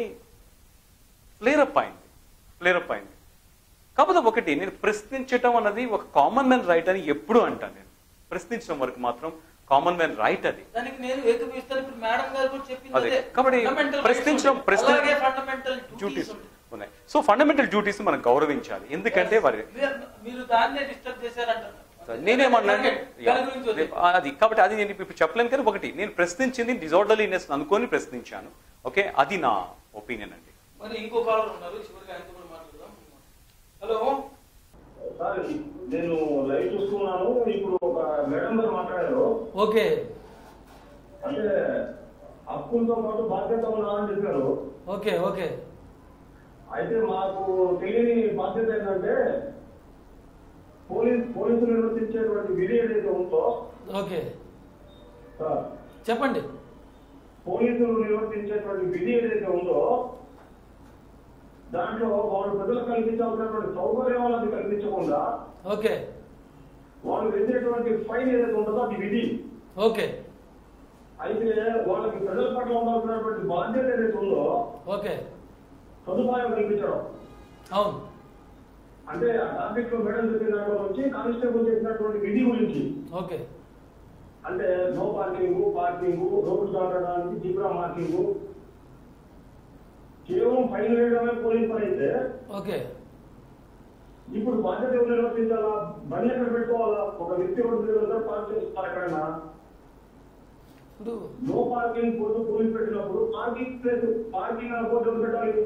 Speaker 2: ఫ్లేరప్ అయింది ఫ్లేరప్ అయింది కాకపోతే ఒకటి నేను ప్రశ్నించటం అన్నది ఒక కామన్ మ్యాన్ రైట్ అని ఎప్పుడు అంటాను నేను ప్రశ్నించడం వరకు మాత్రం కామన్ మ్యాన్ రైట్ అది
Speaker 1: దానికి నేను ఏకీపిస్తాను ఇప్పుడు మేడం గారు కూడా చెప్పింది
Speaker 2: అదే
Speaker 1: అదే.
Speaker 2: కాబట్టి
Speaker 1: Fundamental
Speaker 2: ప్రశ్నించడం
Speaker 1: rights ఉంటాయి. అలాగే fundamental
Speaker 2: ప్రశ్నించడం
Speaker 1: duties
Speaker 2: డ్యూటీస్
Speaker 1: ఉంటాయి.
Speaker 2: ఉన్నాయి సో ఫండమెంటల్ డ్యూటీస్ మనం గౌరవించాలి ఎందుకంటే వారి
Speaker 1: మీరు- మీరు దాన్నే డిస్టర్బ్ చేశారంటారు
Speaker 2: నేనేమన్నా అంటే
Speaker 1: దాని గురించి వదిలేయ్.
Speaker 2: అది కాబట్టి అది నేను ఇప్పుడు చెప్పలేను కానీ ఒకటి నేను ప్రశ్నించింది డిజార్డర్లీనెస్ అనుకొని ప్రశ్నించాను ఓకే అది నా ఒపీనియన్ అండి
Speaker 1: మరి ఇంకో కాలర్ ఉన్నారు చివరికి ఆయనతో కూడా మాట్లాడదాం హలో
Speaker 5: సార్ నేను లైవ్ చూస్తున్నాను ఇప్పుడు ఒక మేడం గారు మాట్లాడారు
Speaker 1: ఓకే
Speaker 5: అంటే హక్కులతో పాటు బాధ్యత ఉన్నారని చెప్పారు
Speaker 1: ఓకే ఓకే
Speaker 5: అయితే మాకు తెలియని బాధ్యత ఏంటంటే పోలీస్ పోలీసులు నిర్వర్తించేటువంటి విధి ఏదైతే ఉందో
Speaker 1: ఓకే
Speaker 5: సార్
Speaker 1: చెప్పండి
Speaker 5: పోలీసులు నిర్వర్తించేటువంటి విధి ఏదైతే ఉందో దాంట్లో వాళ్ళు ప్రజలకు కల్పించాల్సినటువంటి సౌకర్యాలు అది కల్పించకుండా
Speaker 1: ఓకే
Speaker 5: వాళ్ళు వేసేటువంటి ఫైన్ ఏదైతే ఉంటుందో అది విధి
Speaker 1: ఓకే
Speaker 5: అయితే వాళ్ళకి ప్రజల పట్ల ఉండాల్సినటువంటి బాధ్యత ఏదైతే ఉందో
Speaker 1: ఓకే
Speaker 5: సదుపాయం కల్పించడం
Speaker 1: అవును
Speaker 5: అంటే ఆ ట్రాఫిక్ లో మేడం చెప్పిన దాంట్లో నుంచి కానిస్టేబుల్ చేసినటువంటి విధి గురించి
Speaker 1: ఓకే
Speaker 5: అంటే నో పార్కింగ్ పార్కింగ్ రోడ్డు దాటడానికి జిబ్రా మార్కింగ్ కేవలం ఫైన్ వేయడమే పోలీస్ పని అయితే
Speaker 1: ఓకే
Speaker 5: ఇప్పుడు బాధ్యత ఎవరు నిర్వర్తించాలా బండి ఎక్కడ పెట్టుకోవాలా ఒక వ్యక్తి రోడ్డు దగ్గర పార్క్ చేస్తున్నారు ఎక్కడైనా
Speaker 1: ఇప్పుడు
Speaker 5: నో పార్కింగ్ బోర్డు పోలీస్ పెట్టినప్పుడు పార్కింగ్ ప్లేస్ పార్కింగ్ అనే బోర్డు ఎవరు పెట్టాలి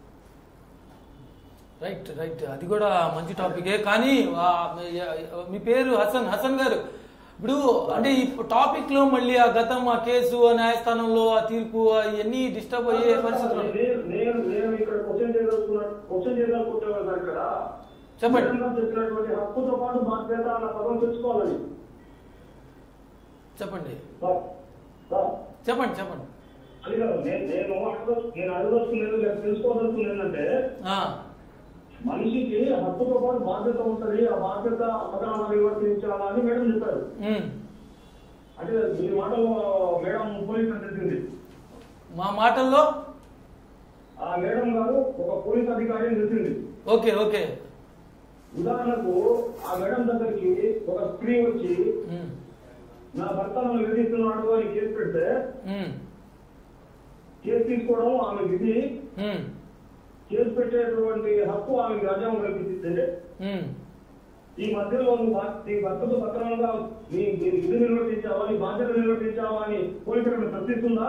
Speaker 1: రైట్ రైట్ అది కూడా మంచి టాపికే కానీ ఆ, మీ పేరు హసన్ హసన్ గారు ఇప్పుడు అంటే ఈ టాపిక్ లో మళ్ళీ ఆ గతం ఆ కేసు ఆ న్యాయస్థానంలో ఆ తీర్పు ఇవన్నీ డిస్టర్బ్ అయ్యే పరిస్థితులు ఉన్నాయి.
Speaker 5: నేను నేను నేను ఇక్కడ క్వశ్చన్ చేయదలుచుకున్నా క్వశ్చన్ చేయదలుచుకుంటున్నాను సార్ ఇక్కడ
Speaker 1: చెప్పండి.
Speaker 5: మేడం గారు చెప్పినటువంటి హక్కుతో పాటు బాధ్యత అన్న పదం తెచ్చుకోవాలని
Speaker 1: చెప్పండి
Speaker 5: సార్, సార్,
Speaker 1: చెప్పండి చెప్పండి
Speaker 5: అది కాదు నేను నేను అడగ- నేను అడగదలుచుకునేది లేదా తెలుసుకోదలుచుకునేది ఏంటంటే
Speaker 1: ఆ,
Speaker 5: మనిషికి హక్కుతో పాటు బాధ్యత ఉంటది ఆ బాధ్యత పదనాలు నిర్వర్తించాలా అని మేడం చెప్పారు
Speaker 1: ఉమ్.
Speaker 5: అంటే మీ మాటలో మేడం పోలీస్ అని తెలిసింది
Speaker 1: మా మాటల్లో
Speaker 5: ఆ మేడం గారు ఒక పోలీస్ అధికారి అని తెలిసింది
Speaker 1: ఓకే ఓకే
Speaker 5: ఉదాహరణకు ఆ మేడం దగ్గరికి ఒక స్త్రీ వచ్చి
Speaker 1: ఉమ్,
Speaker 5: నా భర్త నన్ను వేధిస్తున్నాడు అని కేసు పెడితే
Speaker 1: ఉమ్,
Speaker 5: కేసు తీసుకోవడం ఆమె విధి
Speaker 1: ఉమ్,
Speaker 5: కేసు పెట్టేటువంటి హక్కు ఆమె రాజ్యాంగం కల్పించింది
Speaker 1: ఉమ్.
Speaker 5: ఈ మధ్యలో నువ్వు భా- నీ భర్తతో సక్రమంగా నీ నీ విధి నిర్వర్తించావా నీ బాధ్యత నిర్వర్తించావా అని పోలీసులను ప్రశ్నిస్తుందా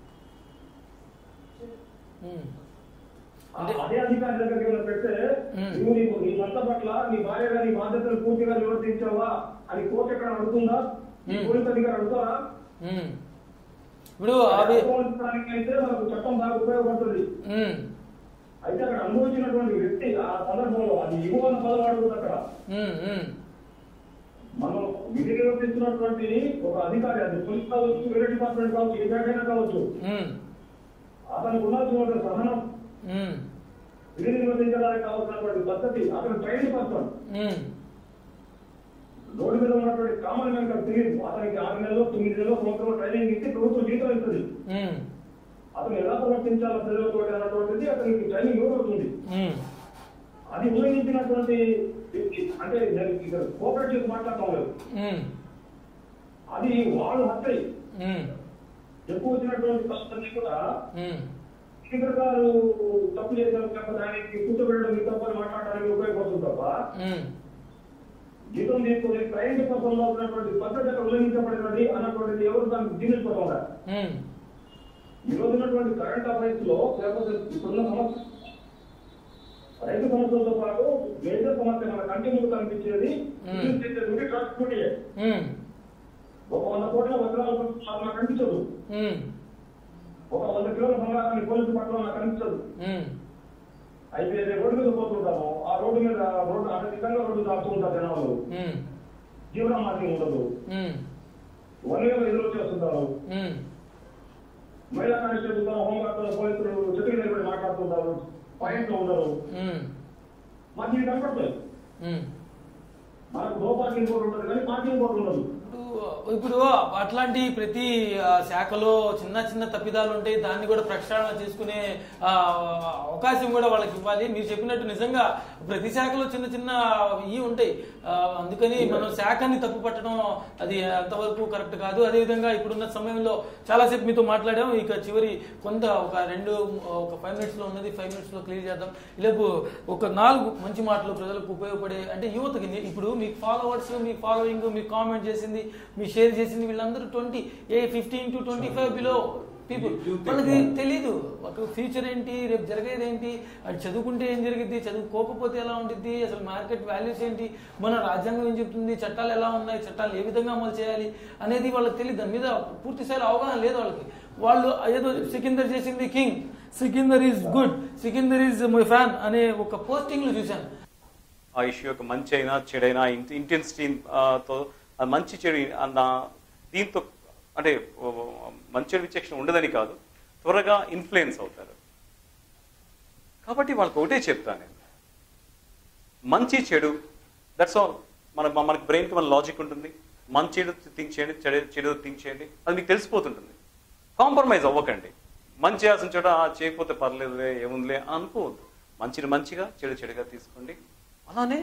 Speaker 1: ఉమ్.
Speaker 5: ఆ- అదే అధికారి దగ్గరికి ఏమైనా పెడితే
Speaker 1: మ్మ్.
Speaker 5: నువ్వు నీ నీ భర్త పట్ల నీ భార్యగా నీ బాధ్యతలు పూర్తిగా నిర్వర్తించావా అని కోర్టు ఎక్కడ అడుగుతుందా ఈ
Speaker 1: మ్మ్.
Speaker 5: పోలీస్ అధికారి అడుగుతారా
Speaker 1: ఉమ్. ఇప్పుడు అవి
Speaker 5: అనుభవించడానికి అయితే మనకు చట్టం బాగా ఉపయోగపడుతుంది
Speaker 1: ఉమ్,
Speaker 5: అయితే అక్కడ అనుభవించినటువంటి వ్యక్తి ఆ సందర్భంలో అది ఇవ్వ అన్న పదం అడుగుతుంది అక్కడ
Speaker 1: ఉమ్, ఉమ్.
Speaker 5: మనం విధి నిర్వర్తిస్తున్నటువంటి ఒక అధికారి అది పోలీస్ కావచ్చు వేరే డిపార్ట్మెంట్ కావచ్చు ఏ బ్యాంక్ అయినా కావచ్చు
Speaker 1: ఉమ్,
Speaker 5: అతనికి ఉండాల్సినటువంటి సహనం
Speaker 1: ఉమ్,
Speaker 5: విధి నిర్వర్తించడానికి కావాల్సినటువంటి పద్ధతి అతను ట్రైనింగ్ పర్సన్
Speaker 1: ఉమ్.
Speaker 5: రోడ్డు మీద ఉన్నటువంటి కామన్ మ్యాన్ కాదు తెలియదు అతనికి ఆరు నెలలు తొమ్మిది నెలలు సంవత్సరం ట్రైనింగ్ ఇచ్చి ప్రభుత్వం జీతం ఇస్తుంది
Speaker 1: ఉమ్,
Speaker 5: అతను ఎలా ప్రవర్తించాలో ప్రజలతో అన్నటువంటిది అతనికి ట్రైనింగ్ ఇవ్వబడుతుంది
Speaker 1: ఉమ్.
Speaker 5: అది ఉల్లంఘించినటువంటి వ్యక్తి అంటే నేను ఇక్కడ కోఆపరేట్ చేసి మాట్లాడటం లేదు
Speaker 1: ఉమ్,
Speaker 5: అది వాళ్ళు హత్య
Speaker 1: ఉమ్,
Speaker 5: ఎక్కువ వచ్చినటువంటి కష్టాన్ని కూడా
Speaker 1: ఉమ్.
Speaker 5: స్పీకర్ గారు తప్పు చేశారు లేకపోతే ఆయనకి కూర్చోబెట్టడం మీ తప్పని మాట్లాడడానికి ఉపయోగపడుతుంది తప్ప
Speaker 1: ఉమ్.
Speaker 5: జీతం తీసుకుని క్లయింట్ కోసం ఉన్నటువంటి పద్ధతి అక్కడ ఉల్లంఘించబడినది అన్నటువంటిది ఎవరు దానికి జీవించుకోవడం
Speaker 1: ఉమ్.
Speaker 5: ఈ రోజు ఉన్నటువంటి కరెంట్ అఫైర్స్ లో లేకపోతే ఇప్పుడున్న సమస్య రైతు సమస్యలతో పాటు మేజర్ సమస్య మన కంటి ముందు కనిపించేది
Speaker 1: మ్మ్.
Speaker 5: విద్యుత్ చేసేది ట్రాన్స్పోర్ట్
Speaker 1: ఉమ్.
Speaker 5: ఒక వంద కోట్ల వజ్రాలు నాకు కనిపించదు
Speaker 1: ఉమ్.
Speaker 5: ఒక వంద కిలోల బంగారాన్ని పోలీసు పట్టడం నాకు కనిపించదు
Speaker 1: ఉమ్.
Speaker 5: అయితే రేపు రోడ్డు మీద పోతుంటాము ఆ రోడ్డు మీద రోడ్డు అంటే నిజంగా రోడ్డు దాటుతూ ఉంటారు జనాలు
Speaker 1: ఉమ్.
Speaker 5: జీవన మార్గం ఉండదు
Speaker 1: ఉమ్.
Speaker 5: వన్ వేల ఎదురు చేస్తుంటారు
Speaker 1: ఉమ్.
Speaker 5: మహిళా కానిస్టేబుల్ హోంగార్డ్ పోలీసులు చెట్టుకు నిలబడి మాట్లాడుతుంటారు పాయింట్లు ఉండరు
Speaker 1: ఉమ్.
Speaker 5: మాకు ఇది కనపడలేదు
Speaker 1: ఉమ్.
Speaker 5: మనకు నో పార్కింగ్ బోర్డు ఉంటుంది కానీ పార్కింగ్ బోర్డు ఉండదు
Speaker 1: ఇప్పుడు ఇప్పుడు అట్లాంటి ప్రతి ఆ, శాఖలో చిన్న చిన్న తప్పిదాలు ఉంటాయి దాన్ని కూడా ప్రక్షాళన చేసుకునే ఆ, అవకాశం కూడా వాళ్ళకి ఇవ్వాలి మీరు చెప్పినట్టు నిజంగా ప్రతి శాఖలో చిన్న చిన్న ఇవి ఉంటాయి ఆ, అందుకని మనం శాఖని తప్పు పట్టడం అది అంతవరకు కరెక్ట్ కాదు అదేవిధంగా ఇప్పుడున్న సమయంలో చాలాసేపు మీతో మాట్లాడాం ఇక చివరి కొంత ఒక రెండు ఒక ఫైవ్ మినిట్స్ లో ఉన్నది ఫైవ్ మినిట్స్ లో క్లియర్ చేద్దాం ఇలాపు ఒక నాలుగు మంచి మాటలు ప్రజలకు ఉపయోగపడే అంటే యువతకి ని- ఇప్పుడు మీ ఫాలోవర్స్ మీ ఫాలోయింగ్ మీ కామెంట్ చేసింది మీ షేర్ చేసింది వీళ్ళందరూ ట్వంటీ ఏ fifteen to twenty five below people వాళ్ళకి తెలీదు ఒక ఫ్యూచర్ ఏంటి రేపు జరిగేది ఏంటి అది చదువుకుంటే ఏం జరిగింది చదువుకోకపోతే ఎలా ఉంటుంది అసలు మార్కెట్ వాల్యూస్ ఏంటి మన రాజ్యాంగం ఏం చెప్తుంది చట్టాలు ఎలా ఉన్నాయి చట్టాలు ఏ విధంగా అమలు చేయాలి అనేది వాళ్ళకి తెలియదు దాని మీద పూర్తి స్థాయిలో అవగాహన లేదు వాళ్ళకి వాళ్ళు ఏదో సికిందర్ చేసింది king Sikandar is good Sikandar is my fan అనే ఒక పోస్టింగ్లు చూశాను
Speaker 2: ఆ ఇష్యూ యొక్క మంచి అయినా చెడైనా ఇంటెన్సిటీ తో ఆ మంచి చెడు అన్న దీంతో అంటే ఓ, మంచి చెడు విచక్షణ ఉండదని కాదు త్వరగా ఇన్ఫ్లుయెన్స్ అవుతారు కాబట్టి వాళ్ళకి ఒకటే చెప్తాను నేను మంచి చెడు దట్స్ ఆల్ మన మనకి బ్రెయిన్కి మన లాజిక్ ఉంటుంది మంచి చెడు థింక్ చేయండి చెడు చెడు థింక్ చేయండి అది మీకు తెలిసిపోతుంటుంది కాంప్రమైజ్ అవ్వకండి మంచి చేయాల్సిన చోట "ఆ, చేయకపోతే పర్లేదులే ఏముందిలే అని అనుకోవద్దు మంచిని మంచిగా చెడు చెడుగా తీసుకోండి అలానే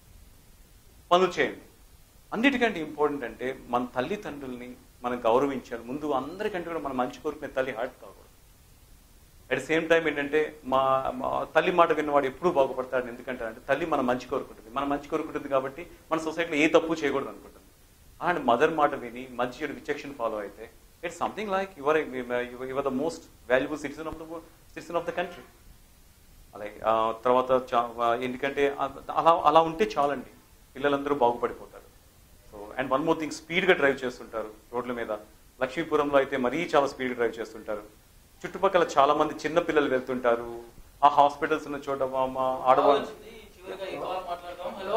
Speaker 2: పనులు చేయండి అన్నిటికంటే ఇంపార్టెంట్ అంటే మన తల్లిదండ్రుల్ని మనం గౌరవించాలి ముందు అందరికంటే కూడా మన మంచి కోరుకునే తల్లి హార్ట్ కాకూడదు అట్ సేమ్ టైం ఏంటంటే మా మా తల్లి మాట విన్నవాడు ఎప్పుడూ బాగుపడతాడు ఎందుకంటే అంటే తల్లి మన మంచి కోరుకుంటుంది మన మంచి కోరుకుంటుంది కాబట్టి మన సొసైటీలో ఏ తప్పు చేయకూడదు అనుకుంటుంది అలాంటి మదర్ మాట విని మంచి చెడు విచక్షణ ఫాలో అయితే it's something like your your the most valuable citizen of the citizen of the country అలాగే ఆ, తర్వాత చా- ఆ, ఎందుకంటే ఆ- అలా అలా ఉంటే చాలండి పిల్లలందరూ బాగుపడిపోతారు so and one more thing స్పీడ్గా డ్రైవ్ చేస్తుంటారు రోడ్ల మీద లక్ష్మీపురంలో అయితే మరీ చాలా స్పీడ్గా డ్రైవ్ చేస్తుంటారు చుట్టుపక్కల చాలా మంది చిన్న పిల్లలు వెళ్తుంటారు ఆ హాస్పిటల్స్ ఉన్న చోట మా మా ఆడవాళ్ళు
Speaker 1: హలో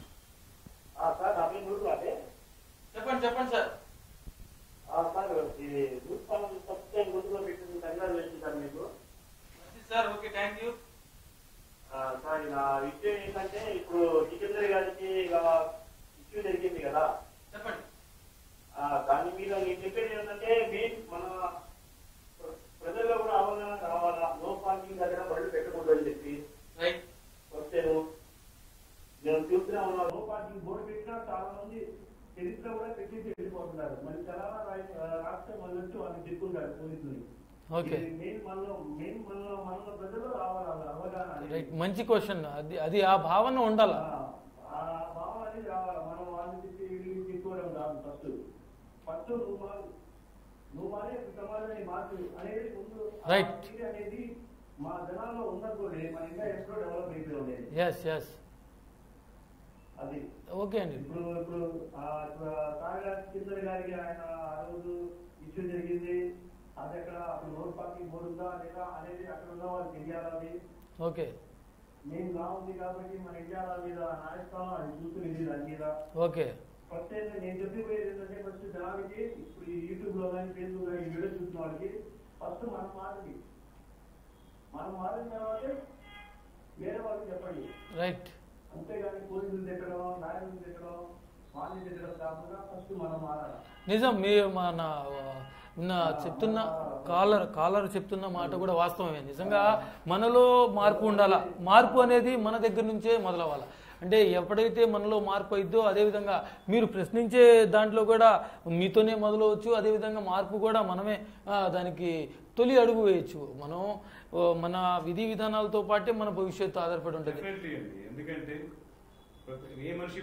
Speaker 4: సార్ నా పేరు గురువు అంటే
Speaker 1: చెప్పండి చెప్పండి సార్
Speaker 4: సార్ ఇది గ్రూప్ ఫామ్ ఫస్ట్ టైం గుర్తులో పెట్టింది కంగ్రాచులేషన్ సార్ మీకు
Speaker 1: సార్ ఓకే థ్యాంక్ యూ
Speaker 4: ఆ, సార్ నా విషయం ఏంటంటే ఇప్పుడు జితేందర్ గారికి ఇలా ఇష్యూ జరిగింది కదా
Speaker 1: చెప్పండి
Speaker 4: ఆ, దాని మీద నేను చెప్పేది ఏంటంటే మెయిన్ మన ప్రజల్లో కూడా అవగాహన కావాలా నో పార్కింగ్ దగ్గర బళ్ళు పెట్టకూడదు అని చెప్పి
Speaker 1: రైట్
Speaker 4: వచ్చాను నేను చూస్తూనే ఉన్నాను నో పార్కింగ్ బోర్డు పెట్టినా చాలా మంది చరిత్ర కూడా పెట్టేసి వెళ్ళిపోతున్నారు మరి తెలంగాణ రాయ- రాష్ట్రం మొదలెట్టు వాళ్ళని తిప్పుకుంటారు పోలీసులు
Speaker 1: ఓకే
Speaker 4: మెయిన్ మనలో మెయిన్ మనలో మనలో ప్రజలు రావాలి వాళ్ళ అవగాహన అనేది.
Speaker 1: రైట్ మంచి క్వశ్చన్ అది అది ఆ భావన ఉండాల
Speaker 4: ఆ, ఆ భావం అనేది రావాలి మనం వాళ్ళని తిప్పి వీళ్ళని తిప్పుకోవడం కాదు ఫస్ట్ ఫస్ట్ నువ్వు మారు నువ్వు మారే సమాజాన్ని మార్చు అనేది ముందు ఆ
Speaker 1: Right.
Speaker 4: తీరు అనేది మా జనాల్లో ఉన్నప్పుడు మన ఇంకా ఎప్పుడో డెవలప్ అయిపోయి ఉండేది
Speaker 1: ఎస్ ఎస్
Speaker 4: అది
Speaker 1: ఓకే అండి
Speaker 4: ఇప్పుడు ఇప్పుడు ఆ ఇప్పుడు తాగా కిందరి గారికి ఆయన ఆ రోజు ఇష్యూ జరిగింది అది ఎక్కడ అప్పుడు రోడ్ పార్కింగ్ బోర్డు ఉందా లేదా అనేది అక్కడ ఉన్న వాళ్ళకి తెలియాలి అది
Speaker 1: ఓకే
Speaker 4: మేము లా ఉంది కాబట్టి మన ఇండియాల మీద న్యాయస్థానం అది చూసుకునేది దాని మీద
Speaker 1: ఓకే
Speaker 4: ఫస్ట్ ఏంటంటే నేను చెప్పిపోయేది ఏంటంటే ఫస్ట్ జనాలకి ఇప్పుడు ఈ యూట్యూబ్ లో కానీ ఫేస్బుక్ కానీ ఈ వీడియో చూసిన వాళ్ళకి ఫస్ట్ మనం మారండి మనం మారిన తర్వాతే వేరే వాళ్ళకి చెప్పండి
Speaker 1: రైట్
Speaker 4: అంతేగాని పోలీసులు తిట్టడం న్యాయాలను తిట్టడం వాళ్ళని తిట్టడం కాకుండా ఫస్ట్ మనం మారాలి
Speaker 1: నిజం మీరు మన నిన్న చెప్తున్న కాలర్ కాలర్ చెప్తున్న మాట కూడా వాస్తవమే నిజంగా మనలో మార్పు ఉండాలా మార్పు అనేది మన దగ్గర నుంచే మొదలవ్వాలి అంటే ఎప్పుడైతే మనలో మార్పు అయిద్దో అదేవిధంగా మీరు ప్రశ్నించే దాంట్లో కూడా మీతోనే మొదలవచ్చు అదేవిధంగా మార్పు కూడా మనమే ఆ, దానికి తొలి అడుగు వేయచ్చు మనం ఓ, మన విధి విధానాలతో పాటే మన భవిష్యత్తు ఆధారపడి ఉంటుంది
Speaker 3: డెఫినెట్లీ అండి ఎందుకంటే ఏ మనిషి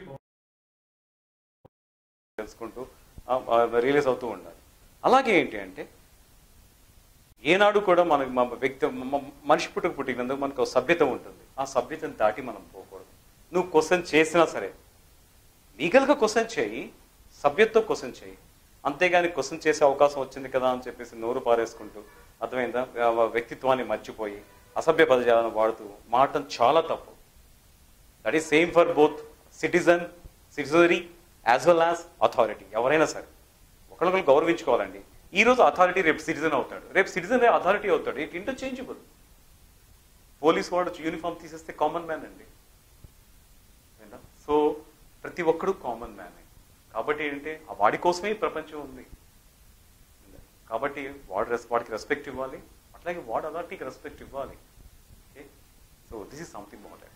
Speaker 2: తెలుసుకుంటూ రియలైజ్ అవుతూ ఉండాలి అలాగే ఏంటి అంటే ఏనాడు కూడా మనకి మా వ్యక్తి మ- మనిషి పుట్టుక పుట్టినందుకు మనకు ఒక సభ్యత ఉంటుంది ఆ సభ్యతను దాటి మనం పోకూడదు నువ్వు క్వశ్చన్ చేసినా సరే లీగల్గా క్వశ్చన్ చేయి సభ్యతతో క్వశ్చన్ చేయి అంతేగాని క్వశ్చన్ చేసే అవకాశం వచ్చింది కదా అని చెప్పేసి నోరు పారేసుకుంటూ అర్థమైందా ఆ వ్యక్తిత్వాన్ని మర్చిపోయి అసభ్య పదజాలను వాడుతూ మాటం చాలా తప్పు that is same for both citizen citizenry as well as authority ఎవరైనా సరే ఒకరినొకరు గౌరవించుకోవాలండి ఈ రోజు అథారిటీ రేపు సిటిజన్ అవుతాడు రేపు సిటిజన్ అథారిటీ అవుతాడు ఇట్ ఇంటర్చేంజబుల్ పోలీస్ వాడు యూనిఫామ్ తీసేస్తే కామన్ మ్యాన్ అండి సో ప్రతి ఒక్కడు కామన్ మ్యాన్ కాబట్టి ఏంటంటే ఆ వాడి కోసమే ఈ ప్రపంచం ఉంది కాబట్టి వాడు రెస్ వాడికి రెస్పెక్ట్ ఇవ్వాలి అట్లాగే వాడు అథారిటీకి రెస్పెక్ట్ ఇవ్వాలి okay so this is something more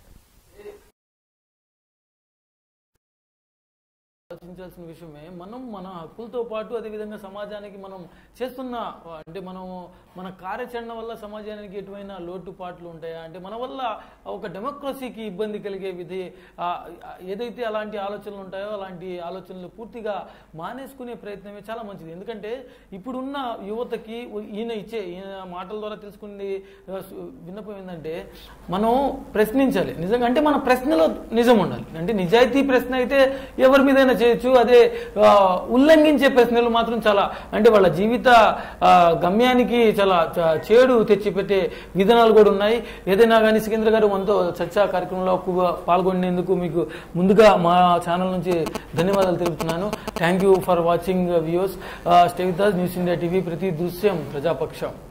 Speaker 1: ఆలోచించాల్సిన విషయమే మనం మన హక్కులతో పాటు అదేవిధంగా సమాజానికి మనం చేస్తున్న అంటే మనం మన కార్యాచరణ వల్ల సమాజానికి ఎటువైనా లోటుపాట్లు ఉంటాయా అంటే మన వల్ల ఒక డెమోక్రసీకి ఇబ్బంది కలిగే విధి ఆ, ఆ, ఏదైతే అలాంటి ఆలోచనలు ఉంటాయో అలాంటి ఆలోచనలు పూర్తిగా మానేసుకునే ప్రయత్నమే చాలా మంచిది ఎందుకంటే ఇప్పుడున్న యువతకి ఈయన ఇచ్చే ఈయన మాటల ద్వారా తెలుసుకునే ఆ, సు- విన్నపం ఏంటంటే మనం ప్రశ్నించాలి నిజంగా అంటే మన ప్రశ్నలో నిజం ఉండాలి అంటే నిజాయితీ ప్రశ్న అయితే ఎవరి మీదైనా చేయొచ్చు అదే ఆ, ఉల్లంఘించే ప్రశ్నలు మాత్రం చాలా అంటే వాళ్ళ జీవిత ఆ, గమ్యానికి చాలా చ- చేడు తెచ్చిపెట్టే విధానాలు కూడా ఉన్నాయి ఏదైనా కానీ సికింద్ర గారు మనతో చర్చా కార్యక్రమంలో ఎక్కువగా పాల్గొనేందుకు మీకు ముందుగా మా ఛానల్ నుంచి ధన్యవాదాలు తెలుపుతున్నాను thank you for watching views stay with news India TV ప్రతి దృశ్యం ప్రజాపక్షం